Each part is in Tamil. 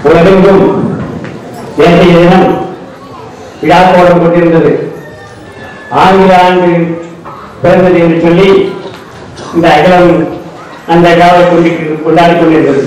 உலகெங்கும் நேற்றைய தினம் விழா கோலம் கொண்டிருந்தது ஆங்கில ஆண்டு பிறந்தது என்று சொல்லி இந்த அகலம் அந்த விழாவை கொண்டு கொண்டாடி கொண்டிருந்தது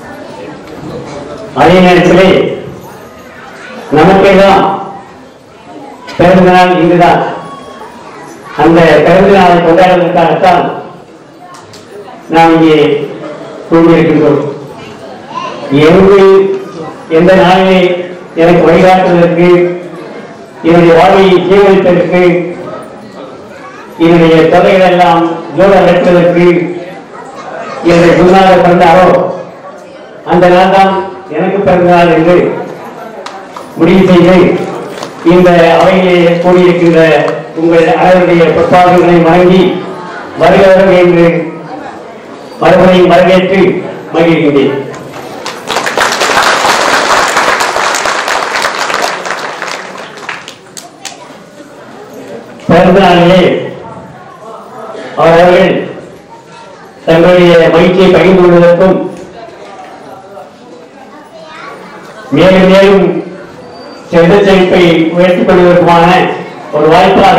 அதே நேரத்திலே நமக்கெல்லாம் பிறந்த நாள் இன்றுதான் அந்த பிறந்த நாளை கொண்டாடுவதற்காகத்தான் நாம் இங்கே கூடியிருக்கின்றோம் எங்கு எந்த நாளிலே எனக்கு வழிகாட்டுவதற்கு என்னுடைய வாழ்வை ஜீவனிப்பதற்கு என்னுடைய தொகைகள் எல்லாம் ஜோட அழைப்பதற்கு என்னுடைய குருநாத பிறந்தாரோ அந்த நாள் தான் எனக்கு பிறந்த நாள் என்று முடிவு செய்து இந்த அவையிலே கூடியிருக்கின்ற உங்கள் அனைவருடைய பொற்பாதங்களை வணங்கி வருகிறவர்கள் என்று மறுபடியும் வரவேற்று மகிழ்கின்றேன் பிறந்த நாளிலே அவர்கள் தங்களுடைய மகிழ்ச்சியை பகிர்ந்து கொள்வதற்கும் மேலும் மேலும் செல்வ செழிப்பை உயர்த்திக் கொள்வதற்குமான ஒரு வாய்ப்பாக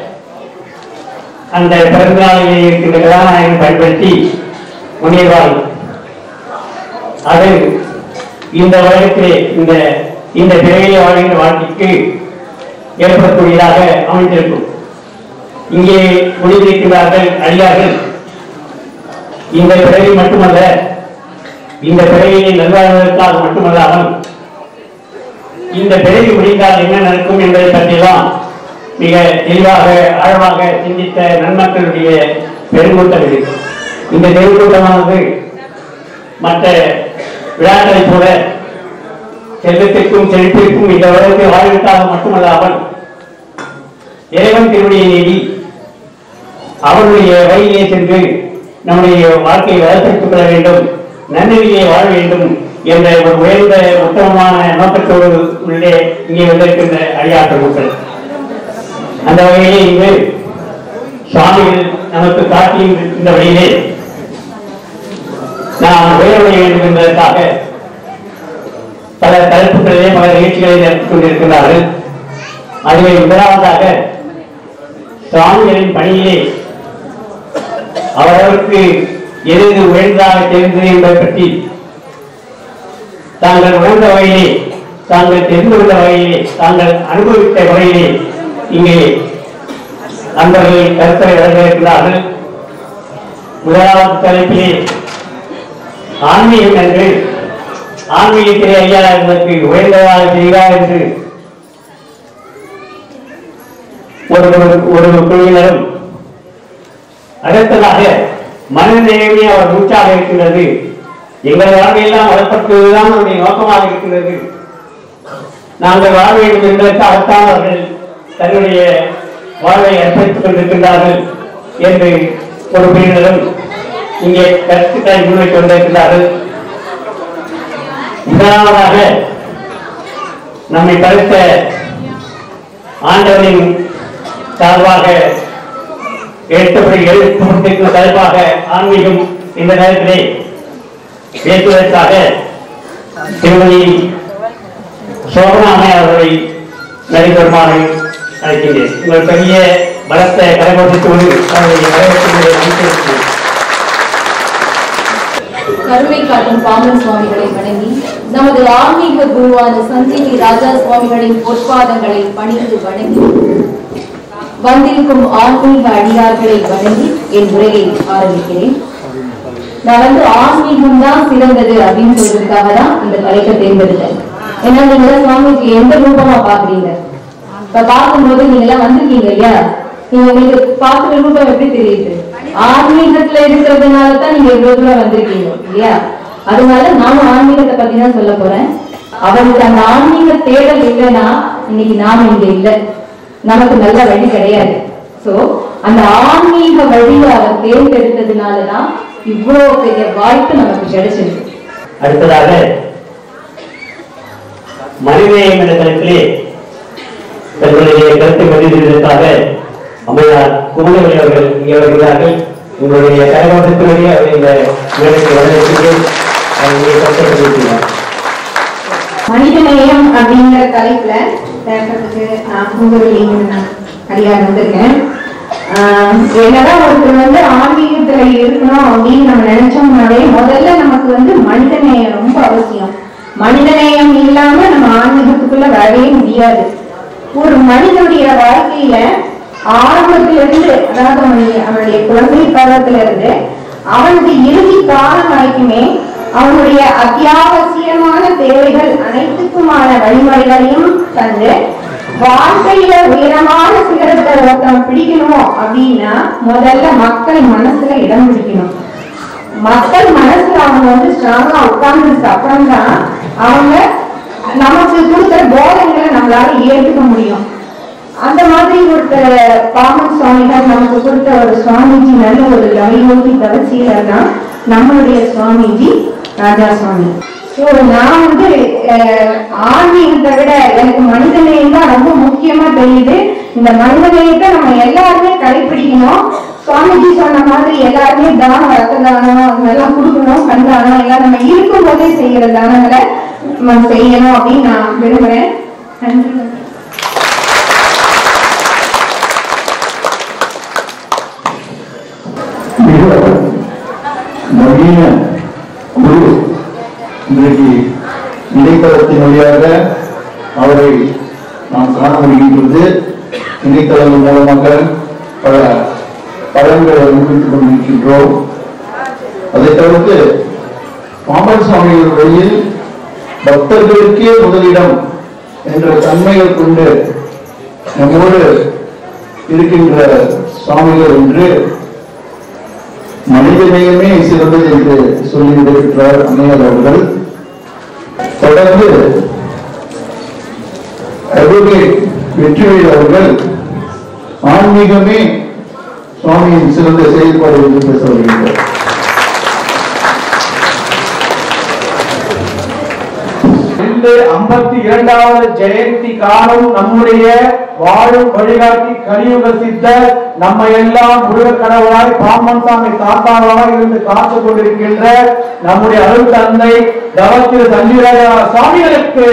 அந்த பிறந்த நாளிலே இருக்கின்ற கதாநாயகன் பயன்படுத்தி முன்னேறுவார்கள் அது இந்த உலகத்திலே இந்த இந்த பிறவிலே வாழ்கின்ற வாழ்க்கைக்கு ஏற்படக்கூடியதாக அமைந்திருக்கும் இங்கே முடிந்திருக்கிறார்கள் அழியார்கள் இந்த பிறவி மட்டுமல்ல இந்த பிறவியை நல்வாழ்வதற்காக மட்டுமல்லாமல் இந்த பிறவி முடிந்தால் என்ன நடக்கும் என்பதை பற்றியெல்லாம் மிக தெளிவாக ஆழமாக சிந்தித்த நன்மக்களுடைய பெருங்கூட்டம் இது இந்த பெருங்கூட்டமானது மற்ற விழாக்களைப் போல செல்வத்திற்கும் செழிப்பிற்கும் இந்த உலகத்தை வாழ்வதற்காக மட்டுமல்லாமல் இறைவன் திருவடியை நேடி அவருடைய வழியிலே சென்று நம்முடைய வாழ்க்கையை வளர்த்துக் கொள்ள வேண்டும் நன்னெறியை வாழ வேண்டும் என்ற ஒரு உயர்ந்த உத்தமமான நோக்கத்தோடு உள்ளே இங்கே வந்திருக்கின்ற அடியாற்றல் மக்கள் அந்த வகையிலே இங்கு சுவாமிகள் நமக்கு காட்டியும் இந்த வழியிலே நாம் உயர்வடைய வேண்டும் என்பதற்காக பல தலைப்புகளிலே பல நிகழ்ச்சிகளை நடத்திக் கொண்டிருக்கிறார்கள் அதிலே முதலாவதாக சுவாமிகளின் பணியிலே அவரவருக்கு எது எது உயர்ந்ததாக தெரிந்தது என்பதை பற்றி தாங்கள் உணர்ந்த வகையிலே தாங்கள் தெரிந்து கொண்ட வகையிலே தாங்கள் அனுபவித்த வகையிலே இங்கே நண்பர்கள் கருத்தரை வழங்கியிருக்கிறார்கள் முதலாவது தலைப்பிலே ஆன்மீகம் என்று ஆன்மீகத்திலே ஐயா என்பதற்கு உயர்ந்ததாக செய்கிறார் என்று ஒரு ஒரு குழுவினரும் அடுத்ததாக மனநிலையுமே அவர் மூச்சாக இருக்கின்றது எங்கள் வாழ்வையெல்லாம் வளர்ப்பதுதான் அவருடைய நோக்கமாக இருக்கின்றது நாங்கள் வாழ வேண்டும் என்பதற்காகத்தான் அவர்கள் தன்னுடைய வாழ்வை அர்ப்பணித்துக் கொண்டிருக்கின்றார்கள் என்று ஒரு பிரிவினரும் இங்கே கருத்துக்களை முன்வைத்து வந்திருக்கிறார்கள் முதலாவதாக நம்மை படைத்த ஆண்டவரின் சார்பாக எழுத்தப்படி எழுத்து தலைப்பாக ஆன்மீகம் இந்த நேரத்திலே பேசுவதற்காக திருமதி சோபனாமை அவர்களை நடைபெறுமாறு அழைக்கின்றேன் உங்கள் பெரிய பலத்த கலைபோட்டத்தோடு அவர்களை வரவேற்று அனுப்பியிருக்கிறேன் கருணை காட்டும் பாமன் சுவாமிகளை வணங்கி நமது ஆன்மீக குருவான சஞ்சீவி ராஜா சுவாமிகளின் பொற்பாதங்களை பணிந்து வணங்கி வந்திருக்கும் ஆன்மீக அடியார்களை வணங்கி என் உரையை ஆரம்பிக்கிறேன் நான் வந்து ஆன்மீகம் தான் சிறந்தது அப்படின்னு சொல்றதுக்காக தான் இந்த தலைப்பை தேர்ந்தெடுத்தேன் ஏன்னா நீங்க சுவாமிக்கு எந்த ரூபமா பாக்குறீங்க இப்ப பார்க்கும்போது நீங்க எல்லாம் வந்திருக்கீங்க இல்லையா நீங்க உங்களுக்கு பார்க்குற ரூபம் எப்படி தெரியுது ஆன்மீகத்துல இருக்கிறதுனால தான் நீங்க இவ்வளவு தூரம் வந்திருக்கீங்க இல்லையா அதனால நானும் ஆன்மீகத்தை பத்தி தான் சொல்ல போறேன் அவருக்கு அந்த ஆன்மீக தேடல் இல்லைன்னா இன்னைக்கு நாம இங்க இல்ல நமக்கு நல்ல வழி கிடையாது சோ அந்த ஆன்மீக வழியை அவர் தேர்ந்தெடுத்ததுனாலதான் இவ்வளவு பெரிய வாய்ப்பு நமக்கு கிடைச்சிருக்கு அடுத்ததாக மனிதநேயம் என்ற தலைப்பிலே தங்களுடைய கருத்தை பதிவிடுவதற்காக அம்மையார் குமரவழி அவர்கள் இங்கே வருகிறார்கள் உங்களுடைய கரகோட்டத்தினுடைய அவர் இந்த மேடைக்கு வரவேற்கிறேன் அவர் இங்கே கருத்தை பதிவிடுகிறார் மனிதநேயம் அப்படிங்கிற தலைப்புல பேசுறதுக்கு நான் பூங்குருலிங்க அடியார் வந்திருக்கேன் ஆஹ் என்னதான் ஒருத்தர் வந்து ஆன்மீகத்துல இருக்கணும் அப்படின்னு நம்ம நினைச்சோம்னாலே முதல்ல நமக்கு வந்து மனிதநேயம் ரொம்ப அவசியம் மனிதநேயம் இல்லாம நம்ம ஆன்மீகத்துக்குள்ள வரவே முடியாது ஒரு மனிதனுடைய வாழ்க்கையில ஆரம்பத்துல இருந்து அதாவது அவனுடைய அவனுடைய குழந்தை பருவத்துல இருந்து அவனுக்கு இறுதி காலம் வரைக்குமே அவனுடைய அத்தியாவசியமான தேவைகள் அனைத்துக்குமான வழிமுறைகளையும் தந்து வாழ்க்கையில உயரமான சிகரத்தை ஒருத்தன் பிடிக்கணும் அப்படின்னா முதல்ல மக்கள் மனசுல இடம் பிடிக்கணும் மக்கள் மனசுல அவங்க வந்து ஸ்ட்ராங்கா உட்கார்ந்ததுக்கு அப்புறம் தான் அவங்க நமக்கு கொடுக்குற போதனைகளை நம்மளால ஏற்றுக்க முடியும் அந்த மாதிரி ஒருத்தர் பாமன் சுவாமிகள் நமக்கு கொடுத்த ஒரு சுவாமிஜி நல்ல ஒரு லவியோகி தவசீலர் தான் நம்மளுடைய சுவாமிஜி ராஜா சுவாமி ஸோ நான் வந்து அஹ், ஆன்மீகத்தை விட எனக்கு மனிதநேயம் தான் ரொம்ப முக்கியமா தெரியுது இந்த மனிதநேயத்தை நம்ம எல்லாருமே கடைபிடிக்கணும் சுவாமிஜி சொன்ன மாதிரி எல்லாருமே தானம் ரத்த தானம் அதெல்லாம் கொடுக்கணும் கண்தானம் எல்லாம் நம்ம இருக்கும் போதே செய்யற தானங்களை நம்ம செய்யணும் அப்படின்னு நான் விரும்புறேன் நன்றி மிக நவீன குரு இன்றைக்கு இணையதளத்தின் வழியாக அவரை நாம் காண முடிகின்றது இணையதளம் மூலமாக பல பலன்களை அனுபவித்துக் கொண்டிருக்கின்றோம் அதை தவிர்த்து பாம்பன் சுவாமிகள் வழியில் பக்தர்களுக்கே முதலிடம் என்ற தன்மைகள் கொண்டு நம்மோடு இருக்கின்ற சுவாமிகள் என்று மனிதநேயமே சிறந்தது என்று சொல்லி விடுகின்றார் அம்மையார் அவர்கள் தொடர்ந்து அட்வொகேட் வெற்றிவேல் அவர்கள் ஆன்மீகமே சுவாமியின் சிறந்த செயல்பாடு என்று பேச வருகின்றார் இந்த ஐம்பத்தி இரண்டாவது ஜெயந்தி காணும் நம்முடைய வாழும் வழிகாட்டி கலியுக சித்தர் நம்ம எல்லாம் முருக கடவுளாய் பாம்பன் சாமி தாத்தாவாக இருந்து காத்து கொண்டிருக்கின்ற நம்முடைய அருள் தந்தை தவத்திரு சஞ்சீராஜா சுவாமிகளுக்கு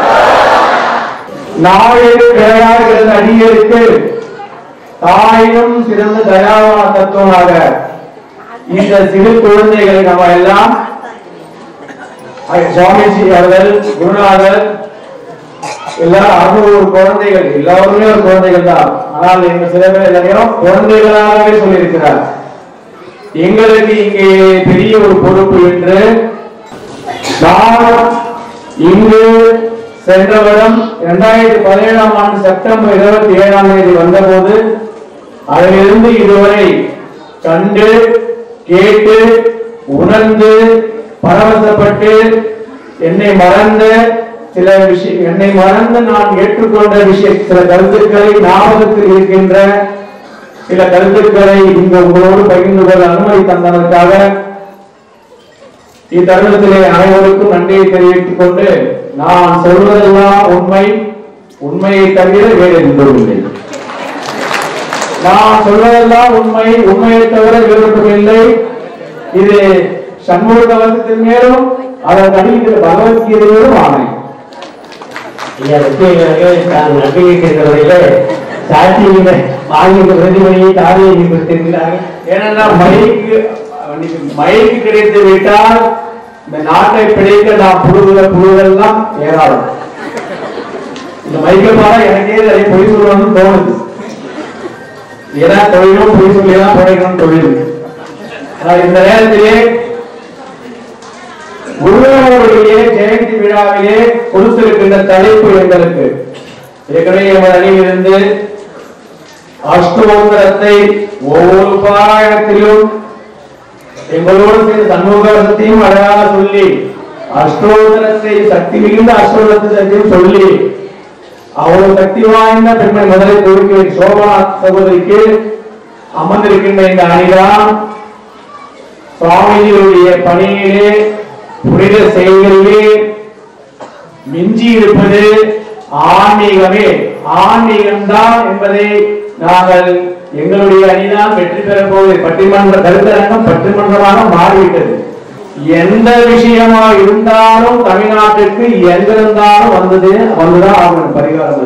நாளே பிழையாக இருந்த அடியருக்கு தாயும் சிறந்த தயாவான தத்துவமாக இந்த சிறு குழந்தைகளை நம்ம எல்லாம் சுவாமிஜி அவர்கள் குருநாதர் எல்லாரும் அறுநூறு குழந்தைகள் எல்லாருமே ஒரு குழந்தைகள் தான் ஆனால் எங்க சில பேர் எல்லாரையும் குழந்தைகளாகவே சொல்லியிருக்கிறார் எங்களுக்கு இங்கே பெரிய ஒரு பொறுப்பு என்று நான் இங்கு சென்ற வருடம் இரண்டாயிரத்தி பதினேழாம் ஆண்டு செப்டம்பர் இருபத்தி ஏழாம் தேதி வந்தபோது அதிலிருந்து இதுவரை கண்டு கேட்டு உணர்ந்து பரவசப்பட்டு என்னை மறந்த சில விஷயம் என்னை மறந்து நான் ஏற்றுக்கொண்ட விஷய சில கருத்துக்களை ஞாபகத்தில் இருக்கின்ற சில கருத்துக்களை இங்கு உங்களோடு பகிர்ந்து கொள்ள அனுமதி தந்ததற்காக இத்தருணத்திலே அனைவருக்கும் நன்றியை தெரிவித்துக் கொண்டு நான் சொல்வதெல்லாம் உண்மை உண்மையை தவிர வேறு எதுவும் இல்லை நான் சொல்வதெல்லாம் உண்மை உண்மையை தவிர வேறொன்றும் இல்லை இது சண்முக கவசத்தின் மேலும் அதன் அடிக்கிற பகவத்கீதையோடும் ஆணை ஐயா வெற்றிகளுக்கு நான் நன்றி வைக்கின்ற வகையிலே சாட்சியில வாங்கிய பிரதிமணியை தாரையை கொடுத்திருக்கிறார்கள் ஏனென்றால் மைக்கு மைக்கு கிடைத்து விட்டால் இந்த நாட்டை பிடிக்க நாம் புழுகிற புழுவெல்லாம் ஏராளம் இந்த மைக்கை பாட எனக்கே அதை பொய் சொல்லணும்னு தோணுது ஏன்னா தொழிலும் பொய் சொல்லி தான் பிழைக்கணும் தொழில் ஆனால் இந்த நேரத்திலே குருவனுடைய ஜெயந்தி விழாவிலே கொடுத்திருக்கின்ற தலைப்பு எங்களுக்கு ஏற்கனவே எங்கள் அணியிலிருந்து அஷ்டோந்தரத்தை ஒவ்வொரு பாராயணத்திலும் எங்களோடு சேர்ந்து சண்முகத்தையும் அழகாக சொல்லி அஷ்டோதரத்தை சக்தி மிகுந்த அஷ்டோதரத்தையும் சொல்லி அவ்வளவு சக்தி வாய்ந்த பெண்மை முதலை கொடுக்க சோபா சகோதரிக்கு அமர்ந்திருக்கின்ற இந்த அணிதான் சுவாமிகளுடைய பணியிலே புனித செயல்களிலே மிஞ்சி இருப்பது ஆன்மீகமே ஆன்மீகம்தான் என்பதை நாங்கள் எங்களுடைய அணிதான் வெற்றி பெறப் போவது பட்டிமன்ற கருத்தரங்கம் பட்டிமன்றமாக மாறிவிட்டது எந்த விஷயமா இருந்தாலும் தமிழ்நாட்டுக்கு எங்கிருந்தாலும் வந்தது வந்துதான் ஆகணும் பரிகாரம்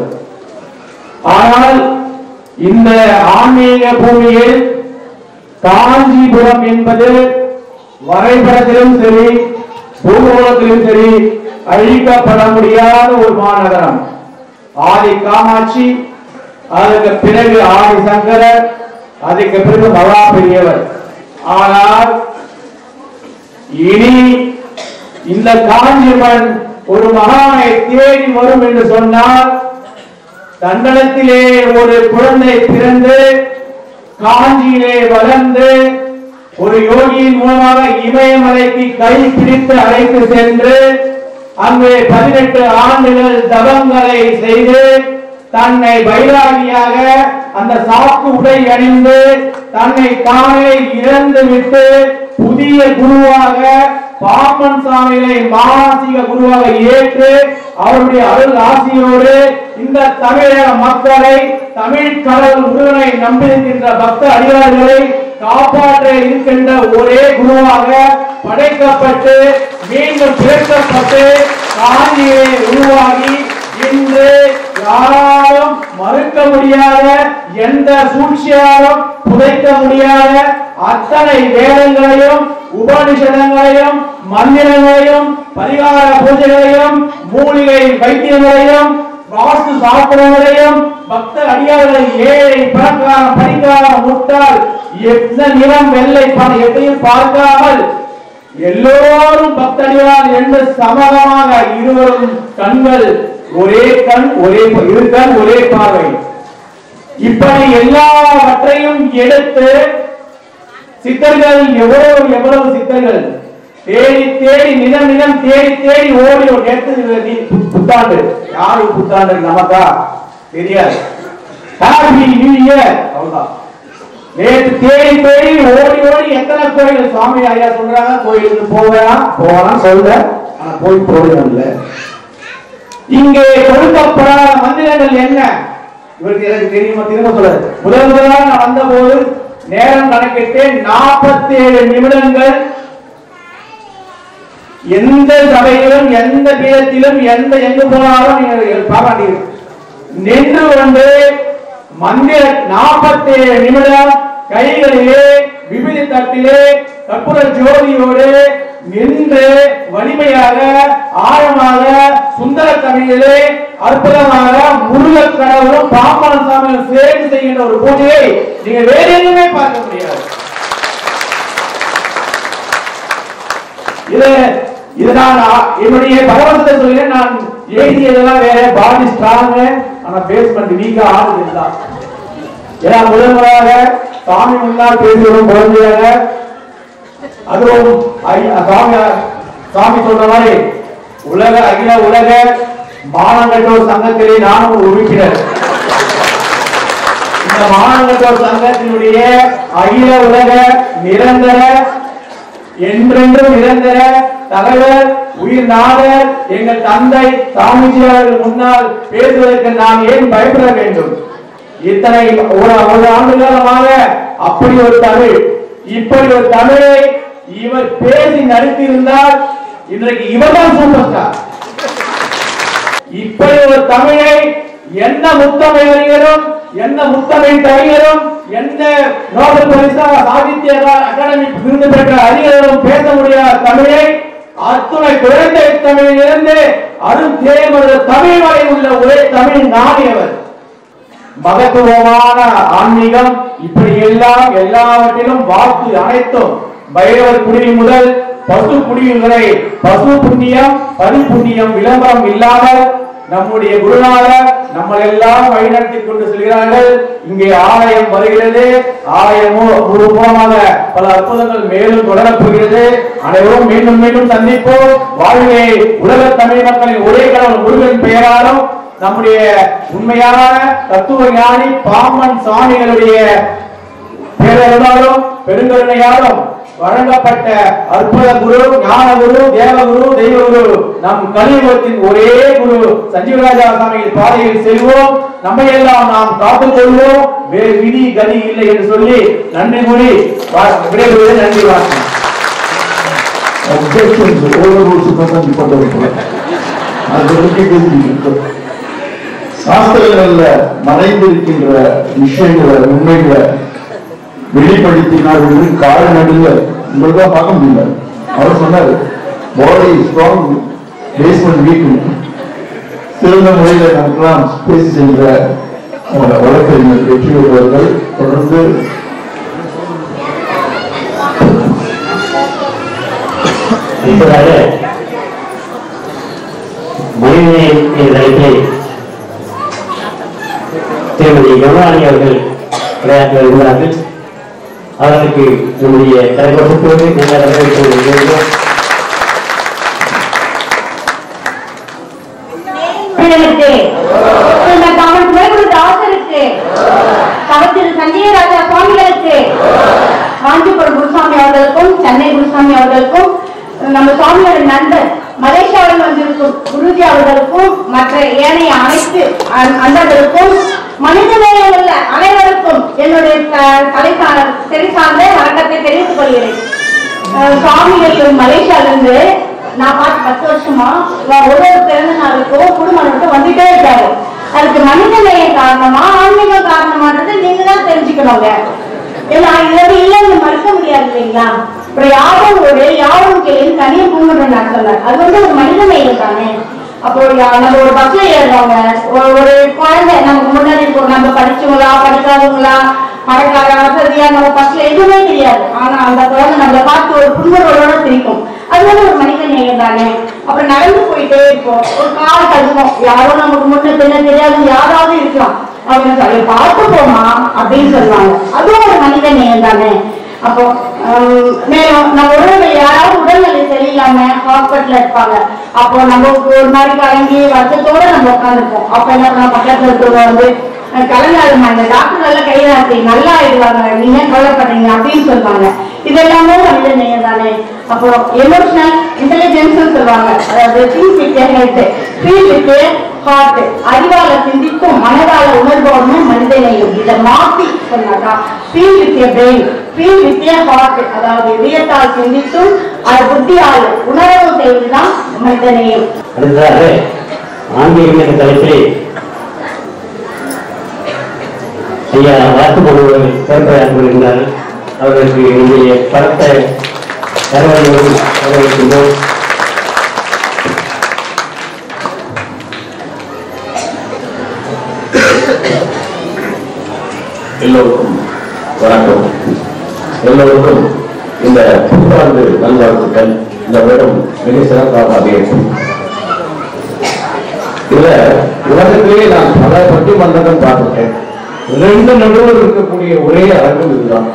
ஆனால் இந்த ஆன்மீக பூமியில் காஞ்சிபுரம் என்பது வரைபடத்திலும் சரி பூகோளத்திலும் சரி அழிக்கப்பட முடியாத ஒரு மாநகரம் ஆதி காமாட்சி அதுக்கு பிறகு ஆதி சங்கரர் அதுக்கு பிறகு மகா பெரியவர் ஆனால் இனி இந்த காஞ்சிபன் ஒரு மகானை தேடி வரும் என்று சொன்னால் தண்டனத்திலே ஒரு குழந்தை பிறந்து காஞ்சியிலே வளர்ந்து ஒரு யோகியின் மூலமாக இமயமலைக்கு கை பிடித்து அழைத்து சென்று அங்கே பதினெட்டு ஆண்டுகள் தவங்களை செய்து தன்னை பைராகியாக அந்த சாக்கு உடை அணிந்து தன்னை தானே இழந்து விட்டு புதிய குருவாக பாப்பன் சாமிகளை மானசீக குருவாக ஏற்று அவருடைய அருள் ஆசியோடு இந்த தமிழக மக்களை தமிழ் கடவுள் முருகனை நம்பியிருக்கின்ற பக்த அடியார்களை காப்பாற்ற இருக்கின்ற ஒரே குருவாக படைக்கப்பட்டு மீண்டும் பிறக்கப்பட்டு காஞ்சியை உருவாகி இன்று யாராலும் மறுக்க முடியாத எந்த சூழ்ச்சியாலும் புதைக்க முடியாத அத்தனை வேதங்களையும் உபனிஷதங்களையும் மந்திரங்களையும் பரிகார பூஜைகளையும் மூலிகை வைத்தியங்களையும் வாஸ்து சாஸ்திரங்களையும் பக்த அடியார்களை ஏழை பணக்காரன் படிக்காரன் முட்டாள் எந்த நிறம் வெள்ளை பணம் எதையும் பார்க்காமல் எல்லோரும் பக்தடியார் என்று சமகமாக இருவரும் கண்கள் ஒரே கண் ஒரே இரு கண் ஒரே பார்வை இப்படி எல்லாவற்றையும் எடுத்து சித்தர்கள் எவ்வளவு எவ்வளவு சித்தர்கள் தேடி தேடி நிலம் நிலம் தேடி தேடி ஓடி ஒரு நேரத்து நீ பு- புத்தாண்டு யாரு புத்தாண்டு நமக்கா தெரியாது ஹாப்பி நியூ இயர் அவ்வளவுதான் நேற்று தேடி தேடி ஓடி ஓடி எத்தனை கோயில் சுவாமி ஐயா சொல்றாங்க கோயிலுக்கு போகலாம் போகலாம் சொல்ற ஆனா போய் பிரயோஜனம் இல்லை இங்கே கொடுக்கப்படாத மந்திரங்கள் என்ன இவருக்கு எனக்கு தெரியுமா திரும்ப சொல்றாரு முதல் முதலாக நான் வந்தபோது நேரம் கணக்கிட்டேன் நாற்பத்தி ஏழு நிமிடங்கள் எந்த சபையிலும் எந்த பீடத்திலும் எந்த எங்கு போனாலும் நீங்கள் பாராட்டீர்கள் நின்று கொண்டு மந்திர நாற்பத்தி ஏழு நிமிடம் கைகளிலே விபிதி தட்டிலே கற்பூர ஜோதியோடு நின்று வலிமையாக ஆழமாக சுந்தர தமிழிலே அற்புதமாக முருகக் கடவுளும் பாம்பன் சாமியும் சேர்ந்து செய்கின்ற ஒரு பூஜையை நீங்க வேற எங்குமே பார்க்க முடியாது இது இது நான் ஆ- என்னுடைய பரவசத்தை சொல்கிறேன் நான் எழுதியதெல்லாம் வேற பாடி ஸ்ட்ராங் ஆனா பேஸ்மெண்ட் வீக்கா ஆடுது இதுதான் ஏன்னா முதல் முறையாக சாமி முன்னால் பேசுகிறோம் குழந்தையாக அதுவும் ஐ- சாமி சாமி சொல்ற மாதிரி உலக அகில உலக மானங்கட்டோர் சங்கத்திலே நானும் ஒரு உறுப்பினர் இந்த மானங்கட்டோர் சங்கத்தினுடைய அகில உலக நிரந்தர என்றென்றும் நிரந்தர தலைவர் உயிர் நாதர் எங்கள் தந்தை சாமிஜி அவர்கள் முன்னால் பேசுவதற்கு நாம் ஏன் பயப்பட வேண்டும் இத்தனை ஒரு ஒரு ஆண்டு காலமாக அப்படி ஒரு தமிழ் இப்படி ஒரு தமிழை இவர் பேசி நடித்திருந்தால் இன்றைக்கு இவர்தான் சூப்பர் ஸ்டார் இப்படி ஒரு தமிழை எந்த முத்தமிழ் அறிஞரும் எந்த முத்தமிழ் கவிஞரும் எந்த நோபல் பரிசா சாகித்ய அகா- அகாடமி விருது பெற்ற அறிஞரும் பேச முடியாத தமிழை அத்துணை குழந்தை தமிழிலிருந்து அரும் தேமது தமிழ் வரை உள்ள ஒரே தமிழ் நாடியவர் மகத்துவமான ஆன்மீகம் இப்படி எல்லாம் எல்லாவற்றிலும் வாக்கு அனைத்தும் பைரவர் குடில் முதல் பசு குடில் வரை பசு புண்ணியம் பதி புண்ணியம் விளம்பரம் இல்லாமல் நம்முடைய குருநாதர் நம்மளை எல்லாம் வழிநடத்தி கொண்டு செல்கிறார்கள் இங்கே ஆலயம் வருகிறது ஆலயமோ ஒரு மூலமாக பல அற்புதங்கள் மேலும் தொடரப் போகிறது அனைவரும் மீண்டும் மீண்டும் சந்திப்போம் வாழ்வே உலக தமிழ் மக்களின் ஒரே கடவுள் முருகன் பெயராலும் நம்முடைய உண்மையான தத்துவ ஞானி பாம்பன் சுவாமிகளுடைய பேரருளாலும் பெருங்கருணையாலும் வழங்கப்பட்ட அற்புத குரு ஞான குரு தேவகுரு தெய்வகுரு நம் கலியுகத்தின் ஒரே குரு சஞ்சீவராஜா சாமியின் பாதையில் செல்வோம் நம்மை எல்லாம் நாம் காத்துக் கொள்வோம் வேறு விதி கதி இல்லை என்று சொல்லி நன்றி கூறி வா- விடைபெறுவது நன்றி வணக்கம் அப்ஜெக்ஷன்ஸ் ஓவர் ரூல்ஸ் தான் கொண்டு வரப்போம் அது இருக்கும் சாஸ்திரங்கள்ல மறைந்திருக்கின்ற விஷயங்களை உண்மைகளை வெளிப்படுத்தினால் வந்து கால் நடுங்க உங்களுக்கு தான் பார்க்க முடியல அவர் சொன்னாரு பாடி ஸ்ட்ராங் பேஸ்மெண்ட் வீக் சிறந்த முறையில நமக்கெல்லாம் பேசி சென்ற அஹ், வழக்கறிஞர் வெற்றி பெறுவர்கள் தொடர்ந்து அடுத்ததாக மனிதநேயம் என்ற தலைப்பில் திருமதி கமலாணி அவர்கள் விளையாட்டு வருகிறார்கள் அவர்களுக்கு நம்முடைய தலைவர்களோடு நல்ல வரவேற்பு வருகிறோம் பிள்ளைகளுக்கு இந்த தமிழ் குறைகுரு தாசருக்கு தவத்திரு சஞ்சய ராஜா சுவாமிகளுக்கு காஞ்சிபுரம் குருசாமி அவர்களுக்கும் சென்னை குருசாமி அவர்களுக்கும் நம்ம சுவாமியோட நண்பர் மலேசியாவில் வந்திருக்கும் குருஜி அவர்களுக்கும் மற்ற ஏனைய அனைத்து அன்- அன்பர்களுக்கும் மனித நேயம் உள்ள அனைவருக்கும் என்னுடைய த- தலை சா- தெரி சார்ந்த வணக்கத்தை தெரிவித்துக் கொள்கிறேன் அஹ் சுவாமிகள் மலேசியால இருந்து நான் பார்த்து பத்து வருஷமா வ- ஒரு ஒரு பிறந்த நாளுக்கும் குடும்பம் வந்துட்டே இருக்காரு அதுக்கு மனித நேயம் காரணமா ஆன்மீகம் காரணமானது நீங்க தான் தெரிஞ்சுக்கணுங்க ஏன்னா இது இல்லைன்னு மறுக்க முடியாது இல்லைங்களா அப்புறம் யாரும் ஒரு யாரும் கேள்வி தனியா பூங்குன்ற நான் சொன்னேன் அது வந்து ஒரு மனித நேயம் தானே அப்போ யா- நம்ம ஒரு பஸ்ல ஏறுறவங்க ஒரு ஒரு குழந்தை நமக்கு முன்னாடி இப்போ நம்ம படிச்சவங்களா படிக்காதவங்களா பணக்கார வசதியா நம்ம பஸ்ல எதுவுமே தெரியாது ஆனா அந்த குழந்தை நம்மளை பார்த்து ஒரு புன்முறுவலோட சிரிக்கும் அது வந்து ஒரு மனித நேயம் தானே அப்புறம் நடந்து போயிட்டே இருப்போம் ஒரு கால் கழுவோம் யாரோ நமக்கு முன்ன பின்ன தெரியாது யாராவது இருக்கலாம் அவங்க சொல்லி பார்த்து போமா அப்படின்னு சொல்லுவாங்க அதுவும் ஒரு மனித நேயம் தானே அப்போ ஹம், மேலும் நம்ம உடல்நிலை யாராவது உடல்நிலை சரியில்லாம ஹாஸ்பிட்டல்ல இருப்பாங்க அப்போ நம்ம ஒரு மாதிரி கலங்கி வருத்தத்தோட நம்ம உட்காந்துருப்போம் அப்ப என்ன பண்ண பக்கத்துல இருக்கவங்க வந்து கலங்காதுமா இந்த டாக்டர் எல்லாம் கைதாச்சு நல்லா ஆயிடுவாங்க நீங்க ஏன் கவலைப்படுறீங்க அப்படின்னு சொல்லுவாங்க இது எல்லாமே மனித நேயம் தானே அப்போ எமோஷனல் இன்டெலிஜென்ஸ் சொல்லுவாங்க அதாவது think with head feel with heart அறிவால சிந்திக்கும் மனதால உணர்வோம்னு மனித நேயம் இதை மாத்தி சொன்னாக்கா feel with brain feel with heart அதாவது இதயத்தால் சிந்தித்தும் அது புத்தியால் உணரவும் செய்வதுதான் மனித நேயம் அடுத்ததாக ஆன்மீகம் என்ற தலைப்பிலே ஐயா வாக்கு மனுவர்கள் சிறப்பாக வருகின்றார்கள் அவர்களுக்கு என்னுடைய பலத்த வரவேற்பு வரவேற்கின்றோம் எல்லோருக்கும் வணக்கம் எல்லோருக்கும் இந்த புத்தாண்டு நல்வாழ்த்துக்கள் இந்த வருடம் மிக சிறப்பாக அமையட்டும் இதுல உலகத்திலேயே நான் பல பட்டிமன்றங்கள் பார்த்துட்டேன் ரெண்டு நடுவர் இருக்கக்கூடிய ஒரே அரங்கம் இதுதான்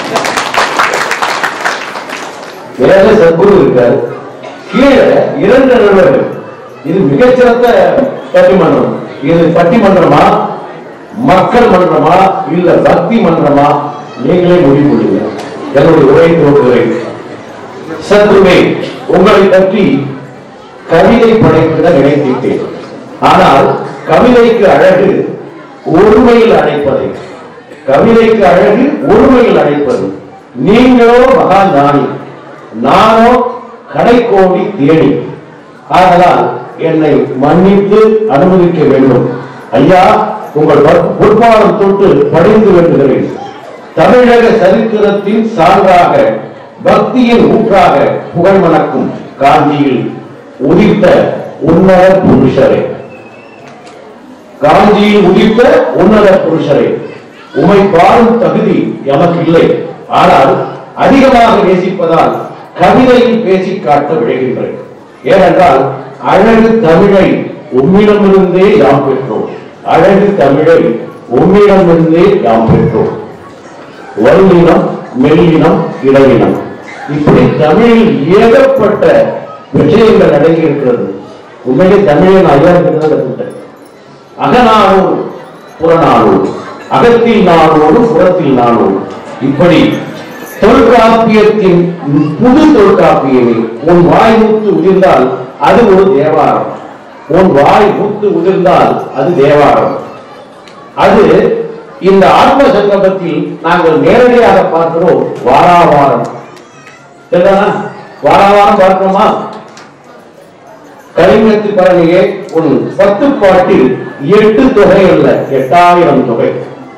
மேல சத்குரு இருக்கார் கீழே இரண்டு நடுவர்கள் இது மிகச்சிறந்த பட்டிமன்றம் இது பட்டிமன்றமா மக்கள் மன்றமா இல்ல பக்தி மன்றமா நீங்களே முடிவு பண்ணுங்க என்னுடைய உரை துவக்குகிறேன் சத்ருவே உங்களை பற்றி கவிதை படைத்திட நினைத்திட்டேன் ஆனால் கவிதைக்கு அழகு ஒருமையில் அழைப்பதை கவிதைக்கு அழகு ஒருமையில் அழைப்பது நீங்களோ மகா ஞானி நானோ கடைக்கோடி தேடி ஆதலால் என்னை மன்னித்து அனுமதிக்க வேண்டும் ஐயா உங்கள் பொற்- பொற்பாதம் தொட்டு பணிந்து வேண்டுகிறேன் தமிழக சரித்திரத்தின் சான்றாக பக்தியின் ஊற்றாக புகழ் மணக்கும் காஞ்சியில் உதித்த உன்னத புருஷரே காஞ்சியில் உதித்த உன்னத புருஷரே உமை பாடும் தகுதி எமக்கு இல்லை ஆனால் அதிகமாக நேசிப்பதால் கவிதையில் பேசி காட்ட விழைகின்றேன் ஏனென்றால் அழகு தமிழை உம்மிடமிருந்தே யாம் பெற்றோம் அழகு தமிழை உம்மிடமிருந்தே யாம் பெற்றோம் வல்லினம் மெல்லினம் இடையினம் இப்படி தமிழில் ஏகப்பட்ட விஷயங்கள் அடங்கி இருக்கிறது உண்மையிலே தமிழை நான் ஐயா கிட்ட தான் கற்றுக்கிட்டேன் அகநானூர் புறநானூர் அகத்தில் நானூறு புறத்தில் நானூறு இப்படி தொல்காப்பியத்தின் புது தொல்காப்பியமே உன் வாய் முத்து உதிர்ந்தால் அது ஒரு தேவாரம் உன் வாய் முத்து உதிர்ந்தால் அது தேவாரம் அது இந்த ஆத்ம சங்கமத்தில் நாங்கள் நேரடியாக பார்க்கிறோம் வாராவாரம் சரிதானா வார வாரம் பார்க்கிறோமா கலிங்கத்து பழனியே ஒரு பத்து பாட்டில் எட்டு தொகை அல்ல எட்டாயிரம் தொகை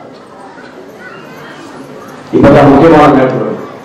இப்பதான் முக்கியமான மேற்கொள்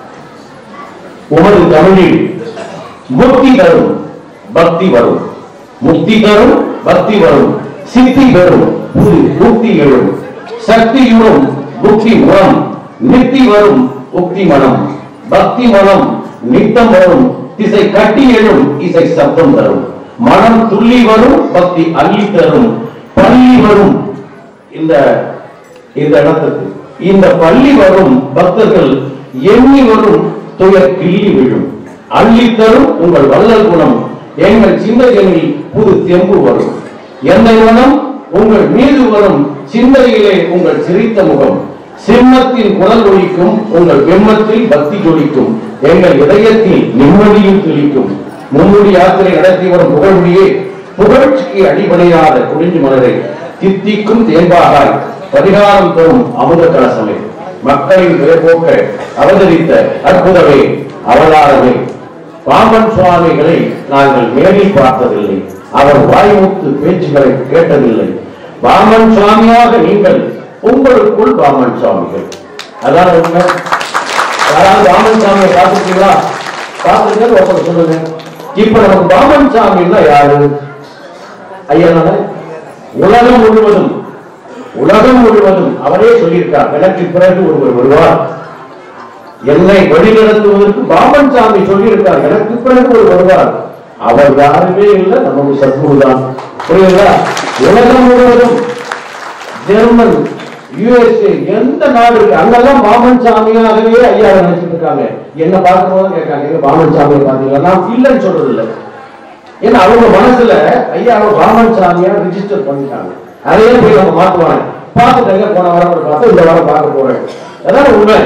உமது தமிழில் முக்தி தரும் பக்தி வரும் முக்தி தரும் பக்தி வரும் சித்தி பெறும் புது புக்தி எழும் சக்தியுறும் புக்தி உரம் நித்தி வரும் உக்தி மனம் பக்தி மனம் நித்தம் வரும் திசை கட்டி எழும் இசை சப்தம் தரும் மனம் துள்ளி வரும் பக்தி அள்ளி தரும் பள்ளி வரும் இந்த இந்த இடத்துக்கு இந்த பள்ளி வரும் பக்தர்கள் எண்ணி வரும் துயர் கிள்ளி விழும் அள்ளி தரும் உங்கள் வள்ளல் குணம் எங்கள் சிந்தைகளில் புது தெம்பு வரும் எந்த குணம் உங்கள் மீது வரும் சிந்தையிலே உங்கள் சிரித்த முகம் சிம்மத்தின் குரல் ஒலிக்கும் உங்கள் வெம்மத்தில் பக்தி ஜொலிக்கும் எங்கள் இதயத்தில் நிம்மதியும் துளிக்கும் மும்முடி யாத்திரை நடத்தி வரும் புகழ்மொழியே புகழ்ச்சிக்கு அடிபடையாத குடிஞ்சு மலரை தித்திக்கும் தேம்பாகாய் பரிகாரம் தரும் அமுத கலசமே மக்களின் பிறப்போக்க அவதரித்த அற்புதமே அவதாரமே பாம்பன் சுவாமிகளை நாங்கள் நேரில் பார்த்ததில்லை அவர் வாய்மூத்து பேச்சுகளை கேட்டதில்லை பாமன் சுவாமியாக நீங்கள் உங்களுக்குள் பாமன் சுவாமிகள் அதான் உண்மை யாராவது பாமன் சாமியை பார்த்துருக்கீங்களா பார்த்துருக்கேன் ஒருத்தர் சொல்லுங்க இப்ப நமக்கு பாமன் சாமின்னா யாரு ஐயா உலகம் முழுவதும் உலகம் முழுவதும் அவரே சொல்லியிருக்கார் எனக்கு பிறகு ஒருவர் வருவார் என்னை வழிநடத்துவதற்கு பாமன் சாமி சொல்லியிருக்கார் எனக்கு பிறகு ஒரு வருவார் அவர் யாருமே இல்லை நமக்கு சத்குரு தான் புரியுங்களா உலகம் முழுவதும் ஜெர்மன் யுஎஸ்ஏ எந்த நாடு இருக்கு அங்கெல்லாம் பாமன் சாமியாகவே ஐயா நினைச்சிட்டு இருக்காங்க என்ன பார்க்கும்போது கேட்காங்க எங்க பாமன் சாமியை பாத்தீங்களா நான் இல்லைன்னு சொல்றது இல்லை ஏன்னா அவங்க மனசுல ஐயா அவங்க பாமன் சாமியா ரிஜிஸ்டர் பண்ணிட்டாங்க அதையே போய் நம்ம மாத்துவாங்க பார்த்துட்டாங்க போன வாரம் ஒரு பார்த்தா இந்த வாரம் பார்க்க போறேன் அதான் உண்மை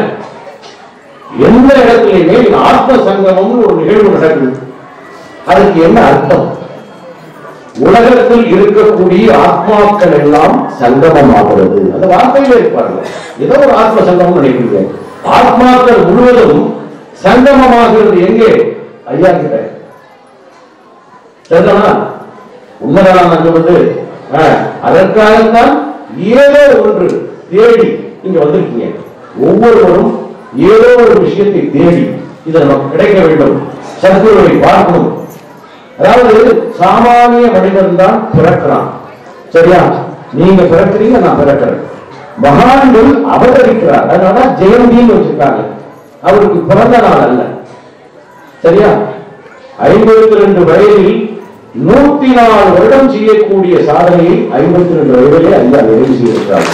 எந்த இடத்துலயுமே இந்த ஆத்ம சங்கமம்னு ஒரு நிகழ்வு நடக்குது அதுக்கு என்ன அர்த்தம் உலகத்தில் இருக்கக்கூடிய ஆத்மாக்கள் எல்லாம் சங்கமமாகிறது அந்த வார்த்தையில இருப்பாருங்க ஏதோ ஒரு ஆத்ம சங்கமம் நினைக்கிறீங்க ஆத்மாக்கள் முழுவதும் சங்கமமாகிறது எங்கே ஐயா கிட்ட சரிதானா உண்மைதான் நான் சொல்றது ஆ, அதற்காகத்தான் ஏதோ ஒன்று தேடி இங்க வந்திருக்கீங்க ஒவ்வொருவரும் ஏதோ ஒரு விஷயத்தை தேடி இது நமக்கு கிடைக்க வேண்டும் சத்குருவை பார்க்கணும் அதாவது சாமானிய மனிதன் தான் பிறக்கிறான் சரியா நீங்க பிறக்கிறீங்க நான் பிறக்கிறேன் மகான்கள் அவதரிக்கிறார் அதனால ஜெயந்தின்னு வச்சிருக்காங்க அவருக்கு பிறந்த நாள் அல்ல சரியா ஐம்பத்தி ரெண்டு வயதில் நூத்தி நாலு வருடம் செய்யக்கூடிய சாதனையை ஐம்பத்தி ரெண்டு வயதிலே ஐயா நிறைவு செய்திருக்கிறார்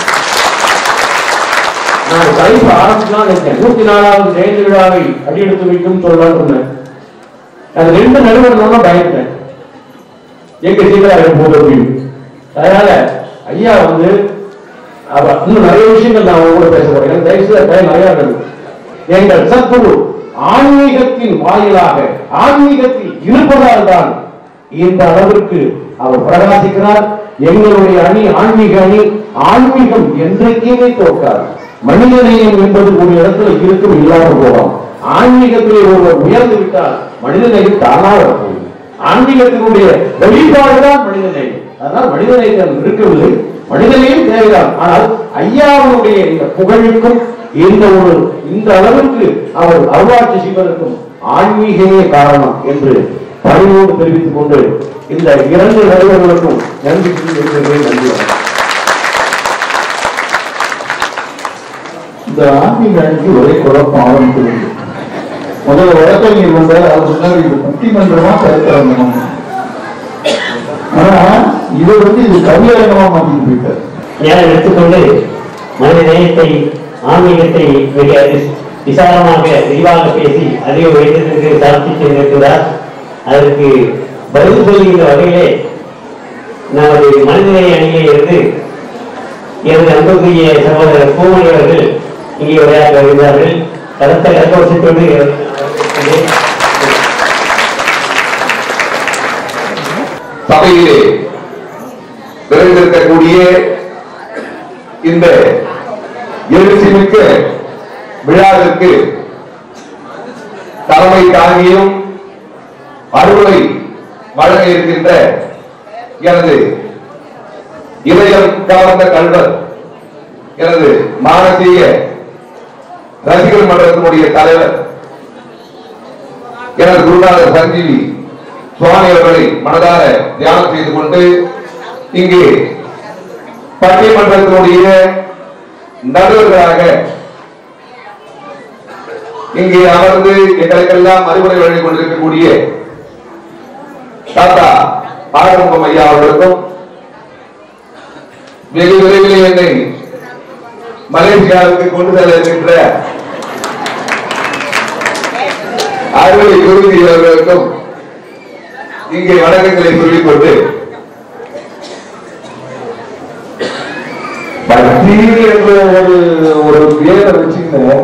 நான் தலைப்பு ஆரம்பிச்சுதான் இருக்கேன் நூத்தி நாலாவது ஜெயந்தி விழாவை அடியெடுத்து வைக்கும் சொல்லலாம்னு இருந்தேன் அது ரெண்டு நடுவர்களும் பயந்தேன் எங்க சீக்கிரம் போது அப்படின்னு அதனால ஐயா வந்து அவ இன்னும் நிறைய விஷயங்கள் நான் உங்க கூட பேச போறேன் எனக்கு தயவு செய்து டைம் நிறைய இருக்கு எங்கள் சத்குரு ஆன்மீகத்தின் வாயிலாக ஆன்மீகத்தில் இருப்பதால் தான் இந்த அளவிற்கு அவர் பிரகாசிக்கிறார் எங்களுடைய அணி ஆன்மீக அணி ஆன்மீகம் என்றைக்குமே தோற்காது மனிதநேயம் என்பது ஒரு இடத்துல இருக்கும் இல்லாமல் போகலாம் ஆன்மீகத்திலே ஒருவர் உயர்ந்து விட்டால் மனிதநேயம் தானாக வரப்போகுது ஆன்மீகத்தினுடைய வெளிப்பாடுதான் மனிதநேயம் அதனால் மனிதநேயம் இருக்கவில்லை மனிதநேயம் தேவைதான் ஆனால் ஐயாவுடைய இந்த புகழுக்கும் இந்த ஒரு இந்த அளவுக்கு அவர் அருளாட்சி செய்வதற்கும் ஆன்மீகமே காரணம் என்று பணிவோடு தெரிவித்துக் கொண்டு இந்த இரண்டு நடுவர்களுக்கும் நன்றி சொல்லி வைக்கிறேன். நன்றி வணக்கம். இந்த ஆன்மீக அணிக்கு ஒரே குழப்பம் ஆரம்பிக்கிறது முதல்ல வழக்கறிஞர் வந்தார் அவர் சொன்னார் இது பட்டிமன்றமா கருத்தரங்கமா ஆனா இவர் வந்து இது கவியரங்கமா மாத்திட்டு போயிட்டார் நேரம் எடுத்துக்கொண்டு மனித நேயத்தை ஆன்மீகத்தை மிக விசாலமாக விரிவாக பேசி அதிக உயரத்திற்கு சார்த்தி சென்றிருக்கிறார் அதற்கு பதில் சொல்லுகின்ற வகையிலே நமது மனிதநேய அணியில் இருந்து எனது அன்புக்குரிய சகோதரர் பூமணி அவர்கள் இங்கே உரையாற்ற வருகிறார்கள் கருத்தை கரகோஷத்தோடு சபையிலே நிறைந்திருக்கக்கூடிய இந்த எழுச்சிமிக்க விழாவிற்கு தலைமை தாங்கியும் அறுவடை வழங்க இருக்கின்ற எனது இதயம் கவர்ந்த கல்வர் எனது மானசீக ரசிகர் மன்றத்தினுடைய தலைவர் எனது குருநாதர் சஞ்சீவி சுவாமி அவர்களை மனதார தியானம் செய்து கொண்டு இங்கே பட்டிமன்றத்தினுடைய நடுவர்களாக இங்கே அமர்ந்து எங்களுக்கெல்லாம் அறிவுரை வழங்கிக் கொண்டிருக்கக்கூடிய தாத்தா ஆரம்பம் ஐயா அவர்களுக்கும் வெகு விரைவில் என்னை மலேசியாவுக்கு கொண்டு செல்ல இருக்கின்ற அறுவடை குருதி அவர்களுக்கும் இங்கே வணக்கங்களை சொல்லிக் கொண்டு பக்தி என்ற ஒரு ஒரு பேரை வச்சுக்கிட்டு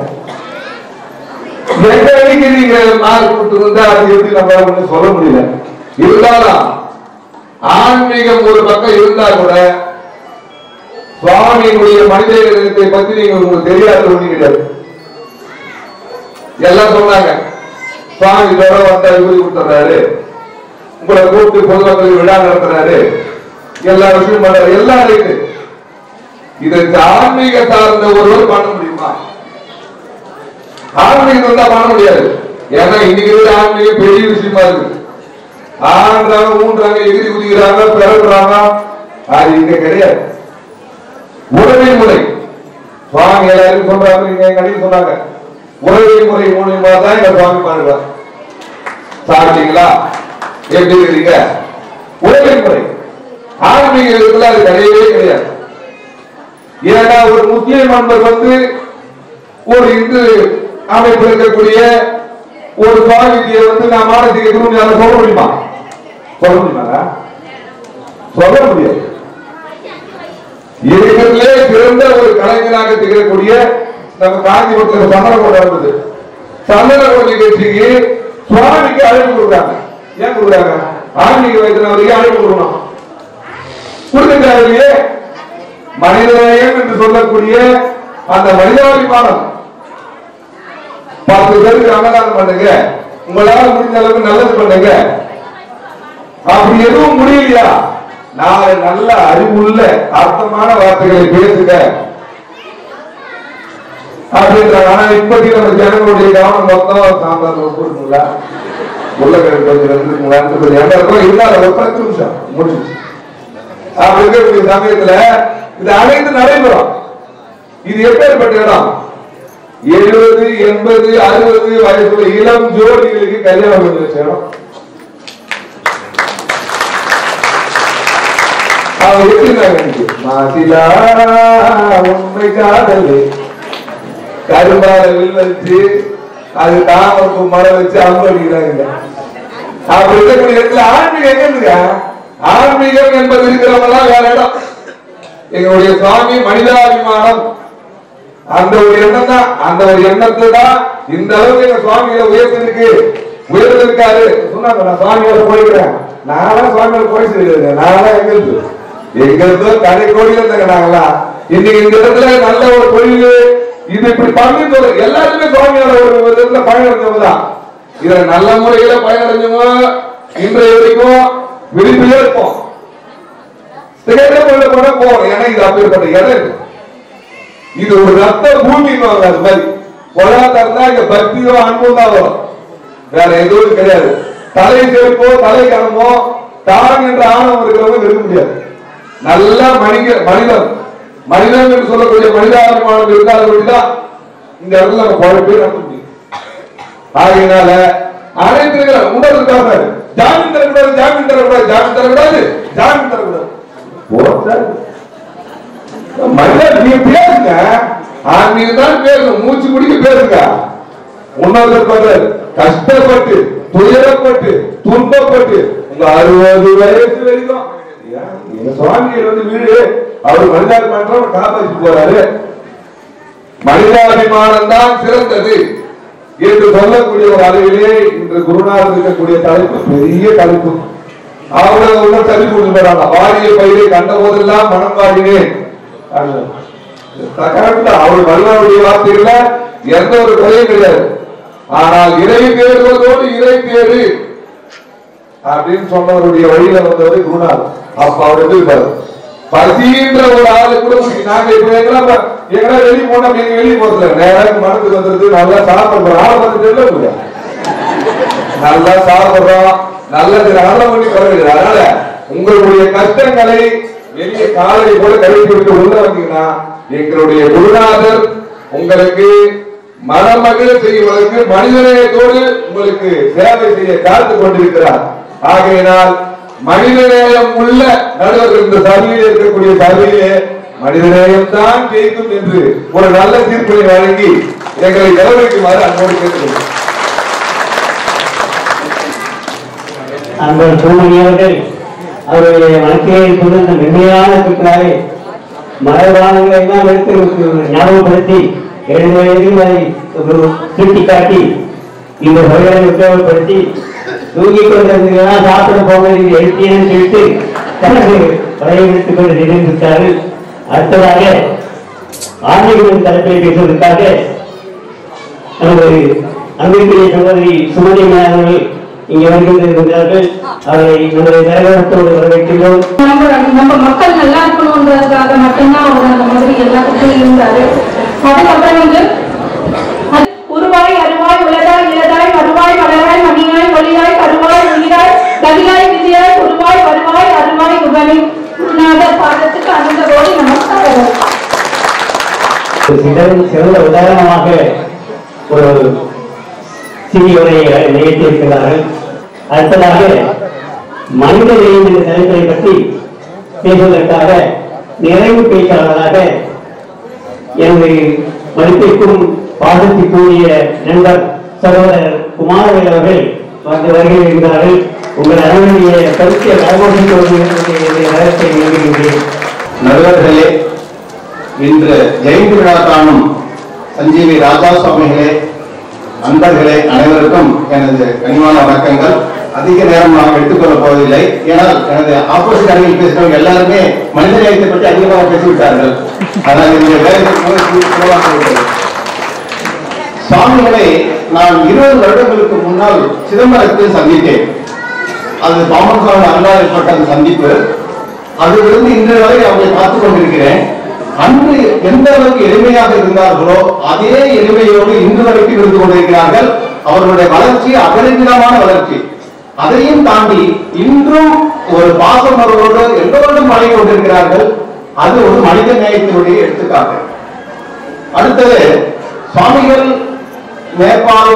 எந்த அன்னைக்கு நீங்க மார்க் கொடுத்து வந்தா அது எப்படி நம்ம ஒண்ணும் சொல்ல முடியல இருந்தாலும் ஆன்மீகம் ஒரு பக்கம் இருந்தா கூட சுவாமியினுடைய மனித இனத்தை பத்தி நீங்க உங்களுக்கு தெரியாத ஒண்ணு கிடையாது எல்லாம் சொன்னாங்க சுவாமி தோட வந்தா விபூதி கொடுத்துறாரு உங்களை கூப்பிட்டு பொதுமக்களுக்கு விழா நடத்துறாரு எல்லா விஷயம் பண்றாரு எல்லாம் இருக்கு இதற்கு ஆன்மீக சார்ந்த ஒருவர் பண்ண முடியுமா ஆன்மீகம் வந்தா பண்ண முடியாது ஏன்னா இன்னைக்கு இருக்கிற ஆன்மீகம் பெரிய விஷயமா இருக்கு ஆன்றாங்க ஊன்றாங்க எகிரி குதிக்கிறாங்க பிறகுறாங்க அது இங்க கிடையாது உறவை முறை சுவாமி எல்லாரும் சொல்றாங்க நீங்க எங்க அடியில் சொன்னாங்க உறவை முறை மூலியமா தான் இந்த சுவாமி பாடுவார் சாப்பிட்டீங்களா எப்படி இருக்கீங்க உறவை முறை ஆன்மீகத்துல அது கிடையவே கிடையாது ஏன்னா ஒரு முஸ்லீம் நண்பர் வந்து ஒரு இந்து அமைப்பு இருக்கக்கூடிய ஒரு சுவாமிஜியை வந்து நான் மானசீக குரு யாரும் சொல்ல முடியுமா சொல்ல முடியுமாங்க சொல்ல முடியாது இருக்கிறதுலே சிறந்த ஒரு கலைஞராக திகழக்கூடிய நம்ம காஞ்சிபுரத்தில் சந்தனகோட இருந்தது சந்தனகோட நிகழ்ச்சிக்கு சுவாமிக்கு அழைப்பு கொடுக்குறாங்க ஏன் கொடுக்குறாங்க ஆன்மீக வயதினவருக்கு அழைப்பு கொடுக்கணும் கொடுத்துட்டாரு இல்லையே மனிதநேயம் என்று சொல்லக்கூடிய அந்த மனிதாபிமானம் பத்து பேருக்கு அன்னதானம் பண்ணுங்க உங்களால முடிஞ்ச அளவுக்கு நல்லது பண்ணுங்க அப்படி எதுவும் முடியலையா நாளை நல்ல அறிவுள்ள அர்த்தமான வார்த்தைகளை பேசுங்க அப்படின்றாங்க ஆனா இப்போதைக்கு நம்ம ஜனங்களுடைய கவனம் மொத்தம் சாம்பார் போட்டுங்களா உருளைக்கிழங்கு கொஞ்சம் இருந்துருக்குங்களான்னு கொஞ்சம் எங்க இருக்கோ இல்லாத ஒரு பத்து நிமிஷம் முடிஞ்சிச்சு அப்படி இருக்கக்கூடிய சமயத்துல இது அனைத்து நடைபெறும் இது எப்பேற்பட்ட இடம் எழுபது எண்பது அறுபது வயசுல இளம் ஜோடிகளுக்கு கல்யாணம் பண்ணி வச்சிடும் அவன் எப்படினாங்க எனக்கு மாசிலா உண்மை காதலே கரும்பால வில் வச்சு அது தாமரப்பு மரம் வச்சு அம்பு அடிக்கிறாங்க அப்படி இருக்கக்கூடிய இடத்துல ஆன்மீகம் எங்க இருக்குங்க ஆன்மீகம் என்பது இருக்கிறவங்கலாம் வேற இடம் எங்களுடைய சுவாமி மனிதாபிமானம் அந்த ஒரு எண்ணம் தான் அந்த ஒரு எண்ணத்தை தான் இந்த அளவுக்கு எங்க சுவாமிகளை உயர்த்திருக்கு உயர்ந்திருக்காரு சொன்னாங்க நான் சுவாமியோட போயிருக்கிறேன் நானும் சுவாமியோட போய் சொல்லிருக்கேன் நானும் எங்க இருந்து எங்க இருந்தோ கடை கோடியில இருந்தாங்க நாங்களாம் இன்னைக்கு இந்த இடத்துல நல்ல ஒரு தொழில் இது இப்படி பண்ணி தொழில் எல்லாருமே சுவாமியோட ஒரு விதத்துல பயனடைஞ்சவங்க தான் இதுல நல்ல முறையில பயனடைஞ்சவங்க இன்றைய வரைக்கும் விரும்பியே இருப்போம் திகழ கொள்ள கூட போவோம் ஏன்னா இது அப்பேற்பட்ட இடம் இது. இது ஒரு ரத்த பூமி அது மாதிரி பொருளாதாரம் தான் இங்க பக்தியோ அன்பும் தான் வரும் வேற எதுவும் கிடையாது தலை செருப்போ தலை கணமோ தான் என்ற ஆணவம் இருக்கிறவங்க இருக்க முடியாது நல்ல மனித மனிதன் மனிதன் என்று சொல்லக்கூடிய மனிதாபிமானம் இருந்தால் தான் இந்த இடத்துல நம்ம குழப்பே நடத்த முடியும் ஆகையினால அனைத்து உணர்வுக்காக ஜாமீன் தரக்கூடாது ஜாமீன் தரக்கூடாது ஜாமீன் தரக்கூடாது ஜாமீன் தரக்கூடாது போட்டாரு மனிதன் நீ பேசுங்க ஆன்மீகம் தான் பேசணும் மூச்சு குடிக்க பேசுங்க உணர்வுப்பட்டது கஷ்டப்பட்டு துயரப்பட்டு துன்பப்பட்டு உங்க அறுபது வயசு வரைக்கும் ஏன், எங்க சுவாமிகள் வந்து வீடு அவர் மனிதாபிமானம் காப்பாற்றி போறாரு மனிதாபிமானம் தான் சிறந்தது என்று சொல்லக்கூடிய ஒரு அளவிலே இன்று குருநாதர் இருக்கக்கூடிய தலைப்பு பெரிய தலைப்பு அவங்க ஒன்றும் தள்ளி கொடுத்து போறாங்க வாரிய பயிரை கண்ட போதெல்லாம் மனம் வாடினேன் அவர் வல்லவருடைய வார்த்தைகள்ல எந்த ஒரு குறையும் கிடையாது ஆனால் இறை தேடுவதோடு இறை தேடு அப்படின்னு சொன்னவருடைய வழியில வந்தவர் குருநாத் அப்ப அவர் எப்படி இருப்பாரு பசின்ற ஒரு ஆளு கூட பிடிக்கும். நாங்க இப்ப எங்கெல்லாம் ப- எங்கெல்லாம் வெளியே போனா நீங்க வெளியே போறது நேரம் மனதுக்கு வந்துருது நல்லா சாப்பிடுறோம் ஆளை பார்த்து தெரியல இல்லையா? நல்லா சாப்பிடுறோம் நல்லது நல்ல பண்ணி குறையுது அதனால உங்களுடைய கஷ்டங்களை வெளியே காலை போல கழித்து விட்டு உள்ள வந்தீங்கன்னா எங்களுடைய குருநாதர் உங்களுக்கு மனமகிழ செய்வதற்கு மனிதநேயத்தோடு உங்களுக்கு சேவை செய்ய காத்து கொண்டிருக்கிறார் ஆகையினால் மனிதநேயம் உள்ள நடுவர் இந்த சபையில் இருக்கக்கூடிய சபையிலே மனிதநேயம் தான் ஜெயிக்கும் என்று ஒரு நல்ல தீர்ப்பினை வழங்கி எங்களை நிலவரிக்குமாறு அன்போடு கேட்டுக்கொள்கிறேன் அந்த சூழ்நிலை அவர்கள் அவருடைய வாழ்க்கையை கொண்டு இந்த மென்மையான சுற்றாவை மரபானங்களை எல்லாம் எடுத்து ஞாபகப்படுத்தி இரண்டு வயதில் அதை சுட்டி காட்டி இந்த வகைகளை உபயோகப்படுத்தி தூங்கி கொண்டிருந்தீங்கன்னா சாப்பிட போக இது எழுத்தியன்னு சொல்லிட்டு தனது பழைய எடுத்துக் கொண்டு நினைந்துவிட்டார்கள் அடுத்ததாக ஆன்மீகத்தின் தலைப்பை பேசுவதற்காக நமது அன்பிற்குரிய சகோதரி சுமதி அவர்கள் இங்கே வருகின்றிருக்கிறார்கள் அவரை நமது தலைவரத்தோடு வரவேற்கின்றோம் நம்ம நம்ம மக்கள் நல்லா இருக்கணும்ன்றதுக்காக மட்டும்தான் அவர் அந்த மாதிரி எல்லாத்துக்கும் இருந்தாரு அதுக்கப்புறம் வந்து அது உருவாய் அருவாய் உலகாய் இலதாய் வருவாய் மலராய் மணியாய் ஒளியாய் கருவாய் உயிராய் கவியாய் விதியாய் உருவாய் வருவாய் அருவாய் உகனி குருநாதர் பாதத்துக்கு அந்த கோடி நமஸ்காரம் ஒரு சிறந்த சிறந்த உதாரணமாக ஒரு சிறியவரை நிகழ்த்தியிருக்கிறார்கள் அடுத்ததாக மனித நேயம் என்ற தலைப்பை பற்றி பேசுவதற்காக நிறைவு பேச்சாளராக எனது மதிப்பிற்கும் பாதத்திற்குரிய நண்பர் சகோதரர் குமாரவேல் அவர்கள் வந்து வருகிறார்கள் உங்கள் அனைவருடைய கருத்திய கரகோஷத்தோடு என்னுடைய நேரத்தை நிறுவுகின்றேன் நடுவர்களே இன்று ஜெயந்தி விழா காணும் சஞ்சீவி ராஜா சுவாமிகளே நண்பர்களே அனைவருக்கும் எனது கனிவான வணக்கங்கள் அதிக நேரம் நான் எடுத்துக்கொள்ளப் போவதில்லை ஏனால் எனது ஆப்போசிட் அணியில் பேசுறவங்க எல்லாருமே மனித நேயத்தை பற்றி அதிகமாக பேசிவிட்டார்கள் அதனால் என்னுடைய வேலைக்கு குறைவாக இருக்கிறது சுவாமிகளை நான் இருபது வருடங்களுக்கு முன்னால் சிதம்பரத்தில் சந்தித்தேன் அது பாமன் சுவாமி அருளால் ஏற்பட்ட அந்த சந்திப்பு அதிலிருந்து இன்று வரை அவர்களை பார்த்துக் கொண்டிருக்கிறேன் அன்று எந்த அளவுக்கு எளிமையாக இருந்தார்களோ அதே எளிமையோடு இன்று வரைக்கும் இருந்து கொண்டிருக்கிறார்கள் அவர்களுடைய வளர்ச்சி அபரிமிதமான வளர்ச்சி அதையும் தாண்டி இன்றும் ஒரு பாசமரோடு எல்லோரும் பழகி கொண்டிருக்கிறார்கள் அது ஒரு மனித நேயத்தினுடைய எடுத்துக்காட்டு அடுத்தது சுவாமிகள் நேபாள்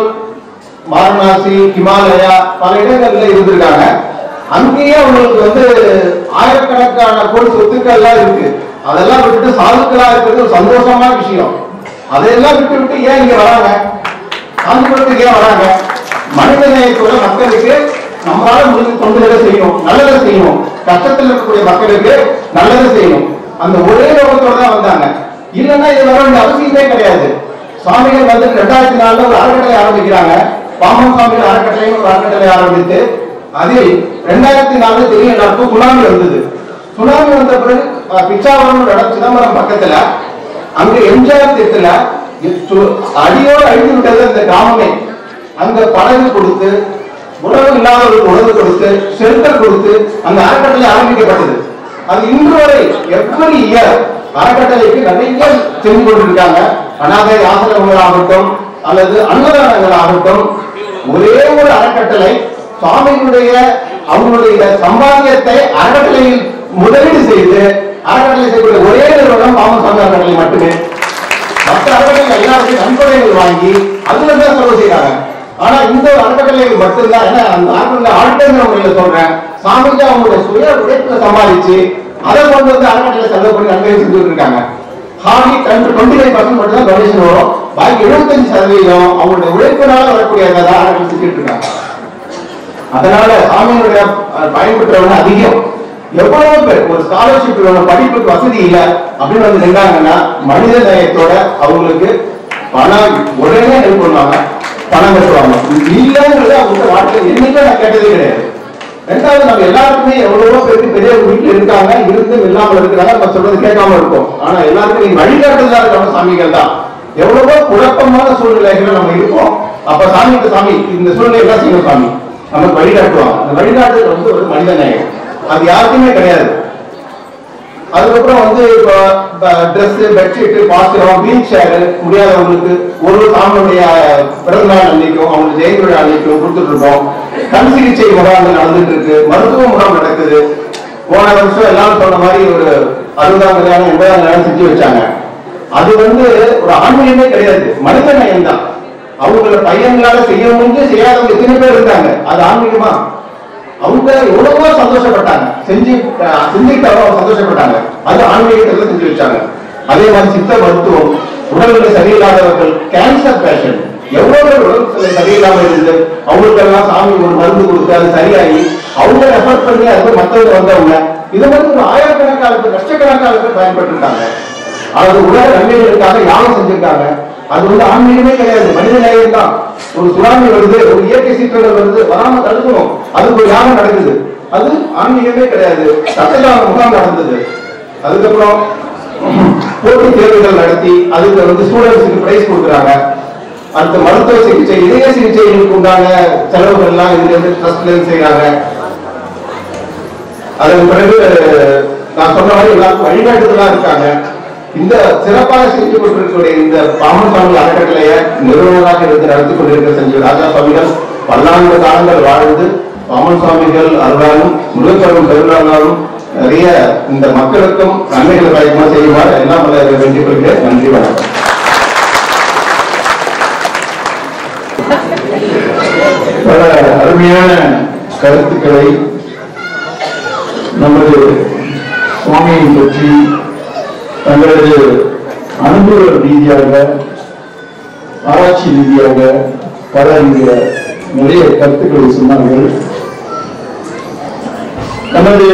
வாரணாசி ஹிமாலயா பல இடங்கள்ல இருந்திருக்காங்க அங்கேயே அவங்களுக்கு வந்து ஆயிரக்கணக்கான கோடி சொத்துக்கள் எல்லாம் இருக்கு அதெல்லாம் விட்டுட்டு சாதுக்களா இருக்கிறது ஒரு சந்தோஷமான விஷயம் அதையெல்லாம் விட்டு விட்டு ஏன் இங்க வராங்க காஞ்சிபுரத்துக்கு ஏன் வராங்க மனித நேயத்தோட மக்களுக்கு நம்மளால முடிஞ்ச தொண்டுகளை செய்யணும் நல்லதை செய்யணும் கஷ்டத்தில் இருக்கக்கூடிய மக்களுக்கு நல்லதை செய்யணும் அந்த ஒரே நோக்கத்தோட தான் வந்தாங்க இல்லைன்னா இது வர வேண்டிய அவசியமே கிடையாது சுவாமிகள் வந்து ரெண்டாயிரத்தி நாலுல ஒரு அறக்கட்டளை ஆரம்பிக்கிறாங்க பாமன் சுவாமிகள் அறக்கட்டளையும் ஒரு அறக்கட்டளை ஆரம்பித்து அதில் ரெண்டாயிரத்தி நாலுல தெரியும் எல்லாருக்கும் சுனாமி வந்தது சுனாமி வந்த பிறகு அஹ், பிச்சாவரம் ஒரு இடம் சிதம்பரம் பக்கத்துல அங்க எம்ஜிஆர் திட்டத்துல சு- அடியோடு அழிந்து விட்டது அந்த கிராமமே அங்க படகு கொடுத்து உணவு இல்லாதவர்களுக்கு உணவு கொடுத்து ஷெல்டர் கொடுத்து அந்த அறக்கட்டளை ஆரம்பிக்கப்பட்டது அது இன்று வரை எவ்வளவு இயர் அறக்கட்டளைக்கு நிறைய செஞ்சு கொண்டிருக்காங்க அனாதை ஆசிரமங்கள் ஆகட்டும் அல்லது அன்னதானங்கள் ஆகட்டும் ஒரே ஒரு அறக்கட்டளை சுவாமிகளுடைய அவங்களுடைய சம்பாத்தியத்தை அறக்கட்டளையில் முதலீடு செய்து அறக்கட்டளை செய்யக்கூடிய ஒரே நிறுவனம் பாமன் சுவாமி அறக்கட்டளை மட்டுமே மற்ற அறக்கட்டளை எல்லாருக்கும் நன்கொடைகள் வாங்கி அதுல தான் செலவு செய்யறாங்க ஆனா இந்த ஒரு அறக்கட்டளைகள் மட்டும்தான் ஏன்னா அந்த அறக்கட்டளை ஆழ்கிற முறையில சொல்றேன் சாமிக்கு அவங்களுடைய சுய உழைப்புல சம்பாதிச்சு அதை கொண்டு வந்து அறக்கட்டளை செலவு பண்ணி நன்கொடை செஞ்சுட்டு இருக்காங்க ஹார்ட்லி டுவெண்ட்டி ஃபைவ் பர்சன்ட் மட்டும் தான் டொனேஷன் வரும் பாக்கி எழுபத்தஞ்சு சதவீதம் அவங்களுடைய உழைப்பினால வரக்கூடியதை தான் அறக்கட்டளை செஞ்சுட்டு இருக்காங்க அதனால சாமியினுடைய அஹ், பயன்பெற்றவங்க அதிகம் எவ்வளவு பேர் ஒரு ஸ்காலர்ஷிப் படிப்புக்கு வசதி இல்ல அப்படின்னு வந்து நின்றாங்கன்னா மனித நேயத்தோட அவங்களுக்கு பணம் உடனே ஹெல்ப் பண்ணுவாங்க பணம் கட்டுவாங்க இல்லைங்கிறது அவங்க வாழ்க்கையில் என்னைக்கும் நான் கேட்டதே கிடையாது ரெண்டாவது நம்ம எல்லாருக்குமே எவ்வளவோ பேருக்கு பெரிய வீட்டுல இருக்காங்க இருந்தும் இல்லாமல் இருக்கிறாங்க நம்ம சொல்றது கேட்காம இருக்கும் ஆனா எல்லாருக்கும் நீங்க வழிகாட்டுதலா இருக்கிறவங்க சாமிகள் தான் எவ்வளவோ குழப்பமான சூழ்நிலைகள் நம்ம இருப்போம் அப்ப சாமி கிட்ட சாமி இந்த சூழ்நிலை எல்லாம் செய்யணும் சாமி நமக்கு வழிகாட்டுவாங்க அந்த வழிகாட்டுதல் வந்து ஒரு மனித நேயம் அது யாருக்குமே கிடையாது அதுக்கப்புறம் வந்து இப்போ ட்ரெஸ் பெட்ஷீட் பாத்திரம் வீல் சேர் முடியாதவங்களுக்கு ஒரு அவங்களுடைய பிறந்தநாள் அன்னைக்கும் அவங்களுக்கு ஜெயந்தி விழா அன்னைக்கும் கொடுத்துட்டு இருக்கோம் கண் சிகிச்சை முகாம்கள் நடந்துட்டு இருக்கு மருத்துவ முகாம் நடக்குது போன வருஷம் எல்லாரும் சொன்ன மாதிரி ஒரு அறுபதாம் கல்யாணம் எண்பதாம் கல்யாணம் செஞ்சு வச்சாங்க அது வந்து ஒரு ஆன்மீகமே கிடையாது மனித நயம் தான் அவங்கள பையன்களால செய்ய முடிஞ்சு செய்யாதவங்க எத்தனை பேர் இருக்காங்க அது ஆன்மீகமா அவங்க எவ்வளவோ சந்தோஷப்பட்டாங்க செஞ்சு அஹ், செஞ்சுட்டு அவ்வளவு சந்தோஷப்பட்டாங்க அது ஆன்மீகத்துல செஞ்சு வச்சாங்க அதே மாதிரி சித்த மருத்துவம் உடல்நிலை சரியில்லாதவர்கள் கேன்சர் பேஷண்ட் எவ்வளவு பேர் உடல்நிலை சரியில்லாம இருந்து அவங்களுக்கெல்லாம் சாமி ஒரு மருந்து கொடுத்து அது சரியாகி அவங்க ரெஃபர் பண்ணி அது மற்றவங்க வந்தவங்க இது மாதிரி ஒரு ஆயிரக்கணக்கான பேர் லட்சக்கணக்கான பேர் பயன்பட்டு இருக்காங்க அது உலக நன்மைகளுக்காக யாகம் செஞ்சிருக்காங்க அது வந்து ஆன்மீகமே கிடையாது மனித நேயம் தான் ஒரு சுனாமி வருது ஒரு இயற்கை சீற்றங்கள் வருது வராம தடுக்கணும் அதுக்கு ஒரு யாகம் நடக்குது அது ஆன்மீகமே கிடையாது சட்டஜான முகாம் நடந்தது அதுக்கப்புறம் போட்டி தேர்வுகள் நடத்தி அதுக்கு வந்து ஸ்டூடெண்ட்ஸுக்கு பிரைஸ் கொடுக்குறாங்க அடுத்த மருத்துவ சிகிச்சை இதய சிகிச்சைகளுக்கு உண்டான செலவுகள் எல்லாம் இதுல இருந்து ட்ரஸ்ட்ல இருந்து செய்யறாங்க அதன் பிறகு நான் சொன்ன மாதிரி எல்லாருக்கும் வழிகாட்டுதலா இருக்காங்க இந்த சிறப்பாக செஞ்சு கொண்டிருக்கக்கூடிய இந்த பாமன் சுவாமி அறக்கட்டளைய நிறுவனராக இருந்து நடத்தி கொண்டிருக்கிற செஞ்ச ராஜா சுவாமிகள் பல்லாண்டு காலங்கள் வாழ்ந்து பாமன் சுவாமிகள் அருளாலும் முருகப்பெரும் பெருளாலும் நிறைய இந்த மக்களுக்கும் நன்மைகளை பயக்கமா செய்யுமாறு எல்லாம் வல்ல வேண்டிக் கொள்கிறேன் நன்றி வணக்கம் பல அருமையான கருத்துக்களை நமது சுவாமியை பற்றி தங்களது அனுபவ ரீதியாக ஆராய்ச்சி ரீதியாக பல இங்க நிறைய கருத்துக்களை சொன்னார்கள் நமது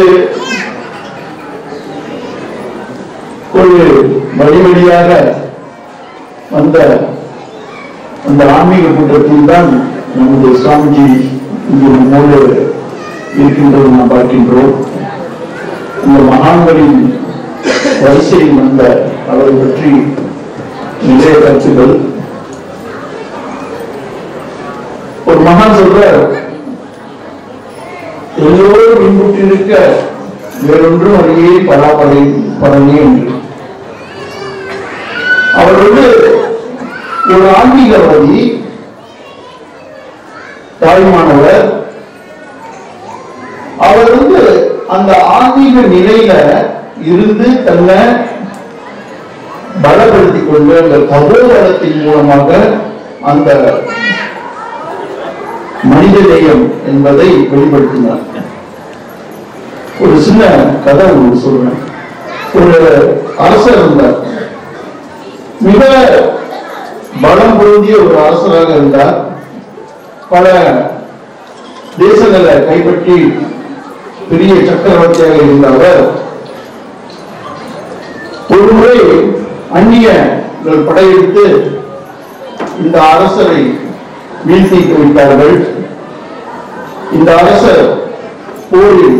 ஒரு வழி வழியாக வந்த அந்த ஆன்மீக கூட்டத்தில் தான் நமது சுவாமிஜி இங்கு நம்மோடு இருக்கின்றது நாம் பார்க்கின்றோம் இந்த மகான்களின் வரிசையில் வந்த அவரை பற்றி நிறைய கருத்துக்கள் ஒரு மகான் சொல்றார் எல்லோரும் இன்புற்றிருக்க வேறொன்றும் வழியே பராபரை பரணி என்று அவர் வந்து ஒரு ஆன்மீகவாதி தாய்மானவர் அவர் வந்து அந்த ஆன்மீக நிலையில இருந்து தன்னை பலப்படுத்திக் கொண்டு அந்த தபோதளத்தின் மூலமாக அந்த மனித நேயம் என்பதை வெளிப்படுத்தினார் ஒரு சின்ன கதை உங்களுக்கு சொல்றேன் ஒரு அரசர் இருந்தார் மிக பலம் பொருந்திய ஒரு அரசராக இருந்தார் பல தேசங்களை கைப்பற்றி பெரிய சக்கரவர்த்தியாக இருந்த அவர் ஒரு முறை அந்நியர்கள் படையெடுத்து இந்த அரசரை வீழ்த்தி வைத்தார்கள் இந்த அரசர் போரில்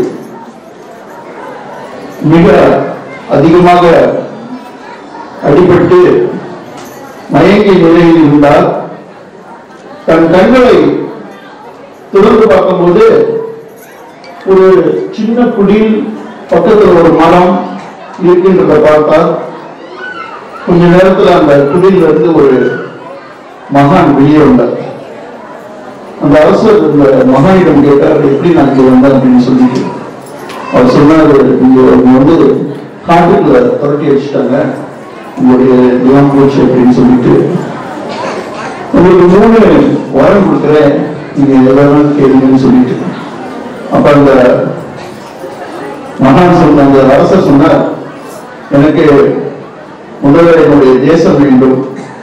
மிக அதிகமாக அடிபட்டு மயங்கிய நிலையில் இருந்தார் தன் கண்களை திறந்து பார்க்கும்போது ஒரு சின்ன குடில் பக்கத்தில் ஒரு மரம் இருக்கின்றத பார்த்தார் கொஞ்ச நேரத்தில் அந்த குடியில இருந்து ஒரு மகான் வெளியே வந்தார் அந்த அரசர் இந்த மகானிடம் கேட்டார் எப்படி நான் இங்க வந்தேன் அப்படின்னு சொல்லிட்டு அவர் சொன்னாரு நீங்க இங்க வந்து காட்டுக்குள்ள துரட்டி வச்சுட்டாங்க உங்களுடைய தினம் போச்சு அப்படின்னு சொல்லிட்டு உங்களுக்கு மூணு வரம் கொடுக்குறேன் நீங்க எவ்வளவு கேளுங்கன்னு சொல்லிட்டு அப்ப அந்த மகான் சொன்ன அந்த அரசர் சொன்னார் எனக்கு முதல்ல என்னுடைய தேசம் வேண்டும்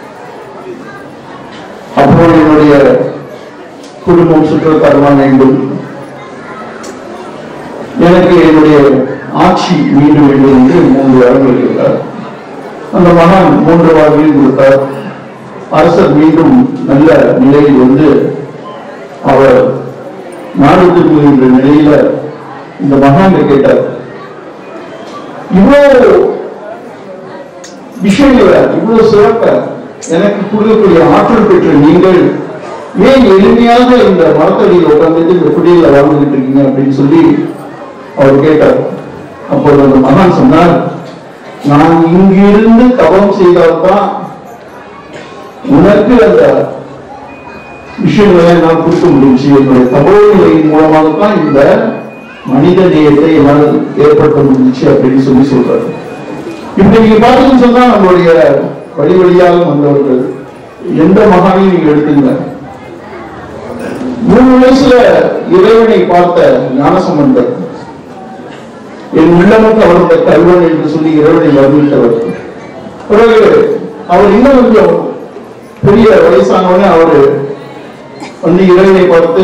அப்புறம் என்னுடைய குடும்பம் சுற்றுத்தரமாக வேண்டும் எனக்கு என்னுடைய ஆட்சி மீண்டும் வேண்டும் என்று மூன்று வரங்கள் கேட்டார் அந்த மகான் மூன்று வாரங்களையும் கொடுத்தார் அரசர் மீண்டும் நல்ல நிலையில் வந்து அவர் நாடு திரும்புகின்ற நிலையில இந்த மகான் கேட்டார் இவ்வளவு விஷயங்களை இவ்வளவு சிறப்ப எனக்கு கொடுக்கக்கூடிய ஆற்றல் பெற்ற நீங்கள் ஏன் எளிமையாக இந்த மரத்தடியில் உட்கார்ந்துட்டு இந்த குடியில வாழ்ந்துகிட்டு இருக்கீங்க அப்படின்னு சொல்லி அவர் கேட்டார் அப்போது அந்த மகான் சொன்னார் நான் இங்கிருந்து தவம் செய்தால்தான் உனக்கு அந்த விஷயங்களை என்னால் கொடுக்க முடிஞ்சு என்னுடைய தகவல்களின் மூலமாக தான் இந்த மனித நேயத்தை என்னால் ஏற்படுத்த முடிஞ்சுச்சு அப்படின்னு சொல்லி சொல்றாரு இப்படி நீங்க பார்த்தீங்கன்னு சொன்னா நம்மளுடைய வழி வழியாக வந்தவர்கள் எந்த மகானையும் நீங்க எடுத்துங்க மூணு வயசுல இறைவனை பார்த்த ஞானசம்பந்தர் என் உள்ளமும் அவருடைய கல்வன் என்று சொல்லி இறைவனை வர்ணித்தவர் பிறகு அவர் இன்னும் கொஞ்சம் பெரிய வயசானவனே அவரு வந்து இறைவனை பார்த்து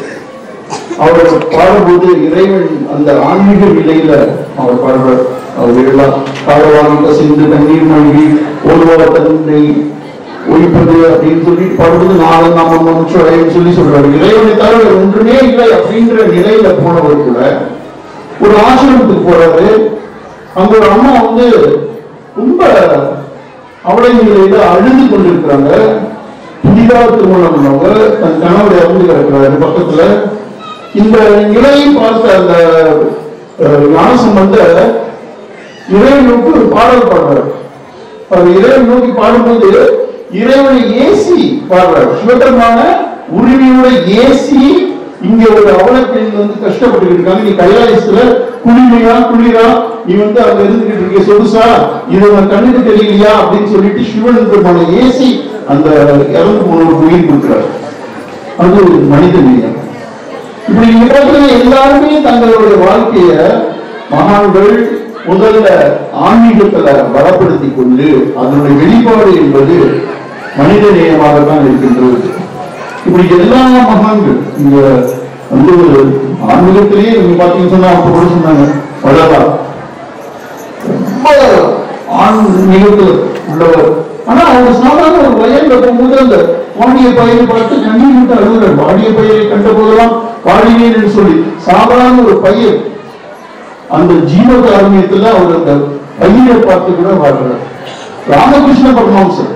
அவர் பாடும்போது இறைவன் அந்த ஆன்மீக நிலையில அவர் பாடுறார் அவர் எல்லாம் காலவாகி கசிந்து கண்ணீர் மொழி ஒருவர தன்னை ஒழிப்பது அப்படின்னு சொல்லி பாடும்போது நானும் நாம மனுஷன் சொல்லி சொல்றாரு இறைவனை தவிர வேற ஒன்றுமே இல்லை அப்படின்ற நிலையில போனவர் கூட ஒரு ஆசிரமத்துக்கு போறாரு அங்க ஒரு அம்மா வந்து ரொம்ப அவளை நிலையில அழுது கொண்டிருக்கிறாங்க புதிதாக திருமணம் பண்ணவங்க தன் கணவர் இறந்து கிடக்கிறாரு பக்கத்துல இந்த நிலையை பார்த்த அந்த அஹ், ஞானசம்பந்த இறைவனுக்கு ஒரு பாடல் பாடுறாரு அவர் இறைவன் நோக்கி பாடும்போது இறைவனை ஏசி பாடுறார் சுதந்திரமான உரிமையோட ஏசி இங்க ஒரு அவல பெண் வந்து கஷ்டப்பட்டு இருக்காங்க நீ கைலாயத்துல குளிமையா குளிரா நீ வந்து அங்க இருந்துகிட்டு இருக்க சொகுசா இது உன் கண்ணுக்கு தெரியலையா அப்படின்னு சொல்லிட்டு சிவன் பெருமான ஏசி அந்த இறந்து போனவருக்கு உயிர் கொடுக்கிறார் அது ஒரு மனித நேயம் இப்படி நீங்க பார்த்தீங்கன்னா எல்லாருமே தங்களுடைய வாழ்க்கைய மகான்கள் முதல்ல ஆன்மீகத்துல பலப்படுத்தி கொண்டு அதனுடைய வெளிப்பாடு என்பது மனித நேயமாக தான் இருக்கின்றது இப்படி எல்லா மகான்கள் இங்க வந்து ஒரு ஆன்மீகத்திலேயே நீங்க பாத்தீங்கன்னு சொன்னா அப்ப கூட சொன்னாங்க வளரா ரொம்ப ஆன்மீகத்தில் உள்ளவர் ஆனா அவர் சாதாரண ஒரு வயல்ல போகும்போது அந்த வாடிய பயிரை பார்த்து கண்ணீர் விட்டு அழுகிறார் வாடிய பயிரை கண்ட போதெல்லாம் வாடினேன் என்று சொல்லி சாதாரண ஒரு பயிர் அந்த ஜீவகாரண்யத்துல அவர் அந்த பயிரை பார்த்து கூட வாழ்றார் ராமகிருஷ்ண பரமஹம்சர்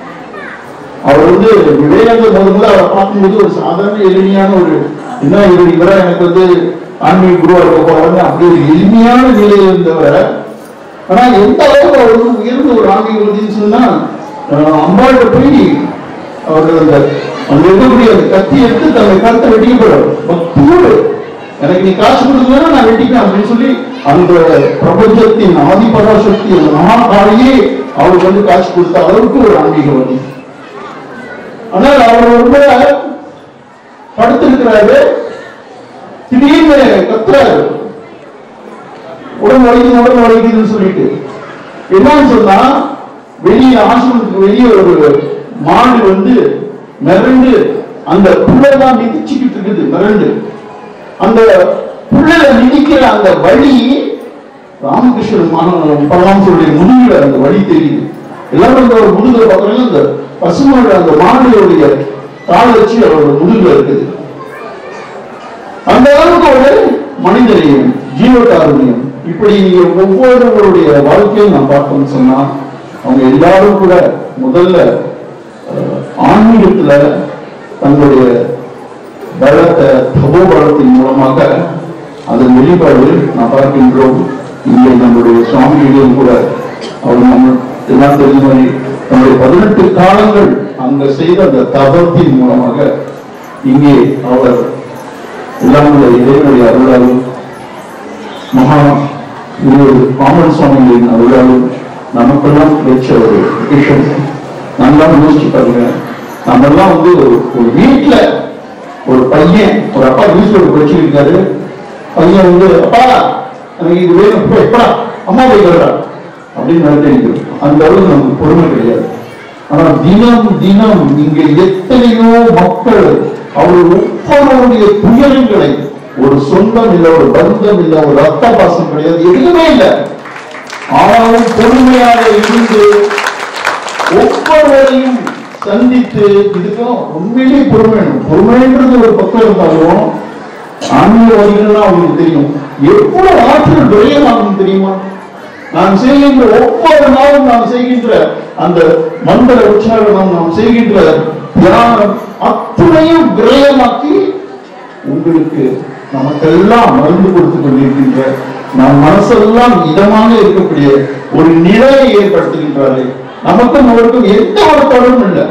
அவர் வந்து விவேகானந்த முதல்ல அவரை பார்க்கும்போது ஒரு சாதாரண எளிமையான ஒரு என்ன இவர் இவரா எனக்கு வந்து ஆன்மீக குருவா இருக்க போறாங்க அப்படி ஒரு எளிமையான நிலையில் இருந்தவர் ஆனா எந்த அளவுக்கு அவர் வந்து உயர்ந்த ஒரு ஆன்மீகவாதின்னு சொன்னா அஹ், அம்பாள்கிட்ட போய் அவர் அந்த அங்க இருக்கக்கூடிய அந்த கத்தி எடுத்து தன்னை கருத்தை வெட்டிக்க போறார் பக்தியோடு எனக்கு நீ காசு கொடுக்கலன்னா நான் வெட்டிப்பேன் அப்படின்னு சொல்லி அந்த பிரபஞ்சத்தின் ஆதிபராசக்தி அந்த மகாகாளியே அவருக்கு வந்து காசு கொடுத்த அளவுக்கு ஒரு ஆன்மீகவாதி ஆனால் அவர் ஒரு முறை படுத்திருக்கிறாரு திடீர்னு கத்துறாரு உடம்பு வலிக்குது உடம்பு வலிக்குதுன்னு சொல்லிட்டு என்னன்னு சொன்னா வெளியே ஆசிரமத்துக்கு வெளியே ஒரு மாடு வந்து மிரண்டு அந்த புள்ளதான் மிதிச்சுக்கிட்டு இருக்குது மிரண்டு அந்த புள்ளல மிதிக்கிற அந்த வழி ராமகிருஷ்ணன் மகன் பரமாம்சருடைய முதுகுல அந்த வழி தெரியுது எல்லாரும் இந்த ஒரு முதுகுல பார்க்கறீங்க அந்த பசுமாடு அந்த மாடுடைய கால் வச்சு அவரோட முதுகுல இருக்குது அந்த அளவுக்கு ஒரு மனிதனையும் ஜீவகாருண்யம் இப்படி நீங்க ஒவ்வொருவருடைய வாழ்க்கையும் நான் பார்த்தோம்னு சொன்னா அவங்க எல்லாரும் கூட முதல்ல அஹ், ஆன்மீகத்துல தங்களுடைய பலத்தை தபோ பலத்தின் மூலமாக அதன் வெளிப்பாடு நான் பார்க்கின்றோம் இங்கே நம்முடைய சுவாமிகளும் கூட அவர் நம்ம எல்லாம் தெரிஞ்ச மாதிரி தன்னுடைய பதினெட்டு காலங்கள் அங்க செய்த அந்த தபத்தின் மூலமாக இங்கே அவர் எல்லாம் உள்ள இறைவனுடைய அருளாலும் மகா இது பாமன் சுவாமிகளின் அருளாலும் நமக்கெல்லாம் கிடைச்ச ஒரு விஷயம் நல்லா யோசிச்சு பாருங்க நம்ம எல்லாம் வந்து ஒரு ஒரு வீட்டுல ஒரு பையன் ஒரு அப்பா வீட்டுல ஒரு பிரச்சனை இருக்காரு பையன் வந்து அப்பா எனக்கு இது வேணும் போய் எப்பா அம்மா போய் வரா அப்படின்னு நினைக்கிறோம் அந்த அளவுக்கு நமக்கு பொறுமை கிடையாது ஆனா தினம் தினம் இங்க எத்தனையோ மக்கள் அவர் ஒவ்வொருவருடைய துயரங்களை ஒரு சொந்தம் இல்ல ஒரு பந்தம் இல்ல ஒரு ரத்த பாசம் கிடையாது எதுவுமே இல்லை ஆனாலும் பொறுமையாக இருந்து ஒவ்வொருவரையும் சந்தித்து இதுக்கும் உண்மையிலேயே பொறுமை வேணும் பொறுமைன்றது ஒரு பக்கம் இருந்தாலும் ஆன்மீகவாதிகள்லாம் அவங்களுக்கு தெரியும் எவ்வளவு ஆற்றல் விரயமாகும் தெரியுமா நாம் செய்கின்ற ஒவ்வொரு நாளும் நாம் செய்கின்ற அந்த மந்திர உச்சாரணம் நாம் செய்கின்ற தியானம் அத்துணையும் விரயமாக்கி உங்களுக்கு நமக்கெல்லாம் மருந்து கொடுத்து கொண்டிருக்கின்ற நம் மனசெல்லாம் இதமாக இருக்கக்கூடிய ஒரு நிலையை ஏற்படுத்துகின்றார்கள் நமக்கும் அவருக்கும் எந்த ஒரு தொடர்பும் இல்லை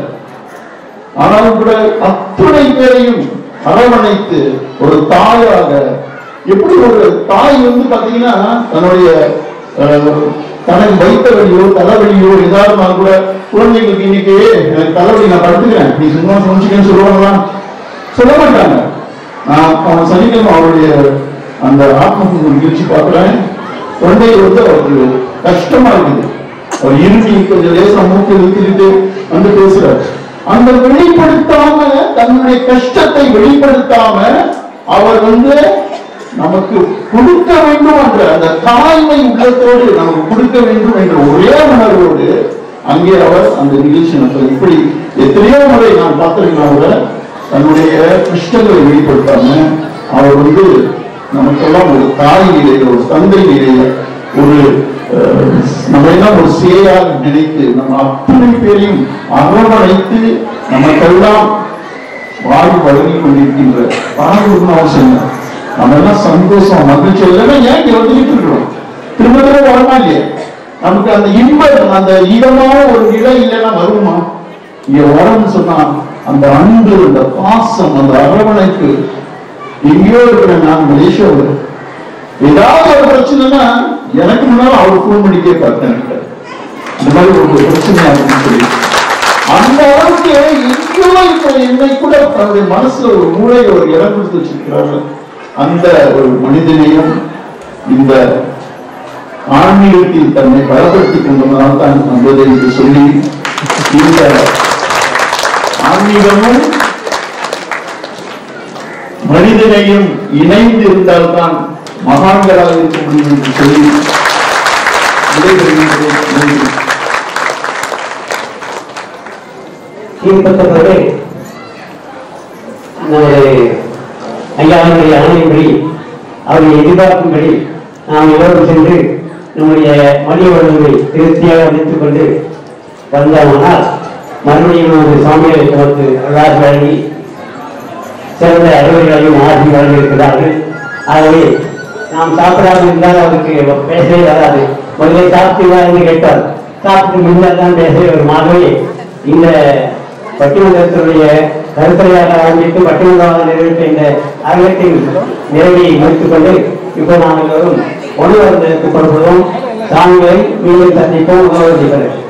ஆனாலும் கூட அத்துணை பேரையும் அரவணைத்து ஒரு தாயாக எப்படி ஒரு தாய் வந்து பாத்தீங்கன்னா தன்னுடைய அஹ், தனக்கு வைத்த வழியோ தலைவலியோ ஏதாவது கூட குழந்தைங்களுக்கு இன்னைக்கு எனக்கு தலைவலி நான் படுத்துக்கிறேன் நீ சும்மா சமைச்சுக்கன்னு சொல்லுவாங்களா சொல்ல மாட்டாங்க நான் அவன் சனிக்கிழமை அவருடைய அந்த ஆத்ம நிகழ்ச்சி பார்க்கிறேன் தொண்டையை வந்து அவருக்கு கஷ்டமா இருக்குது அவர் இருட்டி கொஞ்சம் லேசா மூக்கு இழுத்துக்கிட்டு வந்து பேசுறாரு அந்த வெளிப்படுத்தாம தன்னுடைய கஷ்டத்தை வெளிப்படுத்தாம அவர் வந்து நமக்கு கொடுக்க வேண்டும் என்ற அந்த தாய்மை உள்ளத்தோடு நமக்கு கொடுக்க வேண்டும் என்ற ஒரே உணர்வோடு அங்கே அவர் அந்த நிகழ்ச்சி நடத்தும் இப்படி எத்தனையோ முறை நான் பார்த்திருக்கேன் அவரை தன்னுடைய கஷ்டங்களை வெளிப்படுத்தாம அவர் வந்து நமக்கெல்லாம் ஒரு தாய் நிலையில ஒரு தந்தை நிலையில ஒரு அஹ், நம்ம எல்லாம் ஒரு சேயாக நினைத்து நம்ம அத்தனை பேரையும் அரவணைத்து நமக்கெல்லாம் வாழ் வழங்கி கொண்டிருக்கின்ற வாழ்வுன்னு அவசியம் இல்லை. நம்ம எல்லாம் சந்தோஷம் மகிழ்ச்சி இல்லைன்னா ஏன் இங்க வந்துகிட்டு இருக்கிறோம் திரும்ப திரும்ப வரமா இல்லையா நமக்கு அந்த இன்பம் அந்த இதமான ஒரு நிலை இல்லைன்னா வருமா இங்க வரணும்னு சொன்னா அந்த அன்பு அந்த பாசம் அந்த அரவணைப்பு எங்கேயோ இருக்கிற நான் மலேசியாவில் ஏதாவது ஒரு பிரச்சனைனா எனக்கு முன்னால அவர் ஃபோன் பண்ணி கேட்பார் என்கிட்ட இந்த மாதிரி ஒரு பிரச்சனையா இருக்குன்னு சொல்லி அந்த அளவுக்கு எங்கேயோ இப்ப என்னை கூட தன்னுடைய மனசுல ஒரு மூளையில ஒரு இடம் கொடுத்து வச்சிருக்கிறாரு அந்த ஒரு மனிதனையும் இந்த ஆன்மீகத்தில் தன்னை பலப்படுத்திக் கொண்டதனால் தான் வந்தது என்று சொல்லி இந்த ஆன்மீகமும் மனிதனையும் இணைந்து இருந்தால்தான் மகான்களாக இருக்க முடியும் என்று சொல்லி விடைபெறுகின்றேன் நன்றி கீழ்பட்டவர்களே நமது ஐயாவுடைய ஆணையின்படி அவருடைய எதிர்பார்க்கும்படி நாம் எல்லோரும் சென்று நம்முடைய மனித வளங்களை திருப்தியாக அமைத்துக் கொண்டு வந்தோமானால் மறுபடியும் நமது சுவாமிகளை நமக்கு அல்லாது வழங்கி சிறந்த அறிவுரைகளையும் ஆசி வழங்கியிருக்கிறார்கள் ஆகவே நாம் சாப்பிடாமல் இருந்தால் அவருக்கு பேசவே வராது முதல்ல சாப்பிட்டீங்களா என்று கேட்டார் சாப்பிட்டு முன்னால் தான் பேசவே வரும் ஆகவே இந்த பட்டிமன்றத்தினுடைய கருத்துரையாக ஆரம்பித்து பட்டிமன்றமாக நிறைவேற்ற இந்த அரங்கத்தின் நிறைவை முடித்துக் கொண்டு இப்போ நாம் எல்லோரும் உணவு புறப்படுவோம் சாமிகளை மீண்டும் சந்திப்போம் உணவு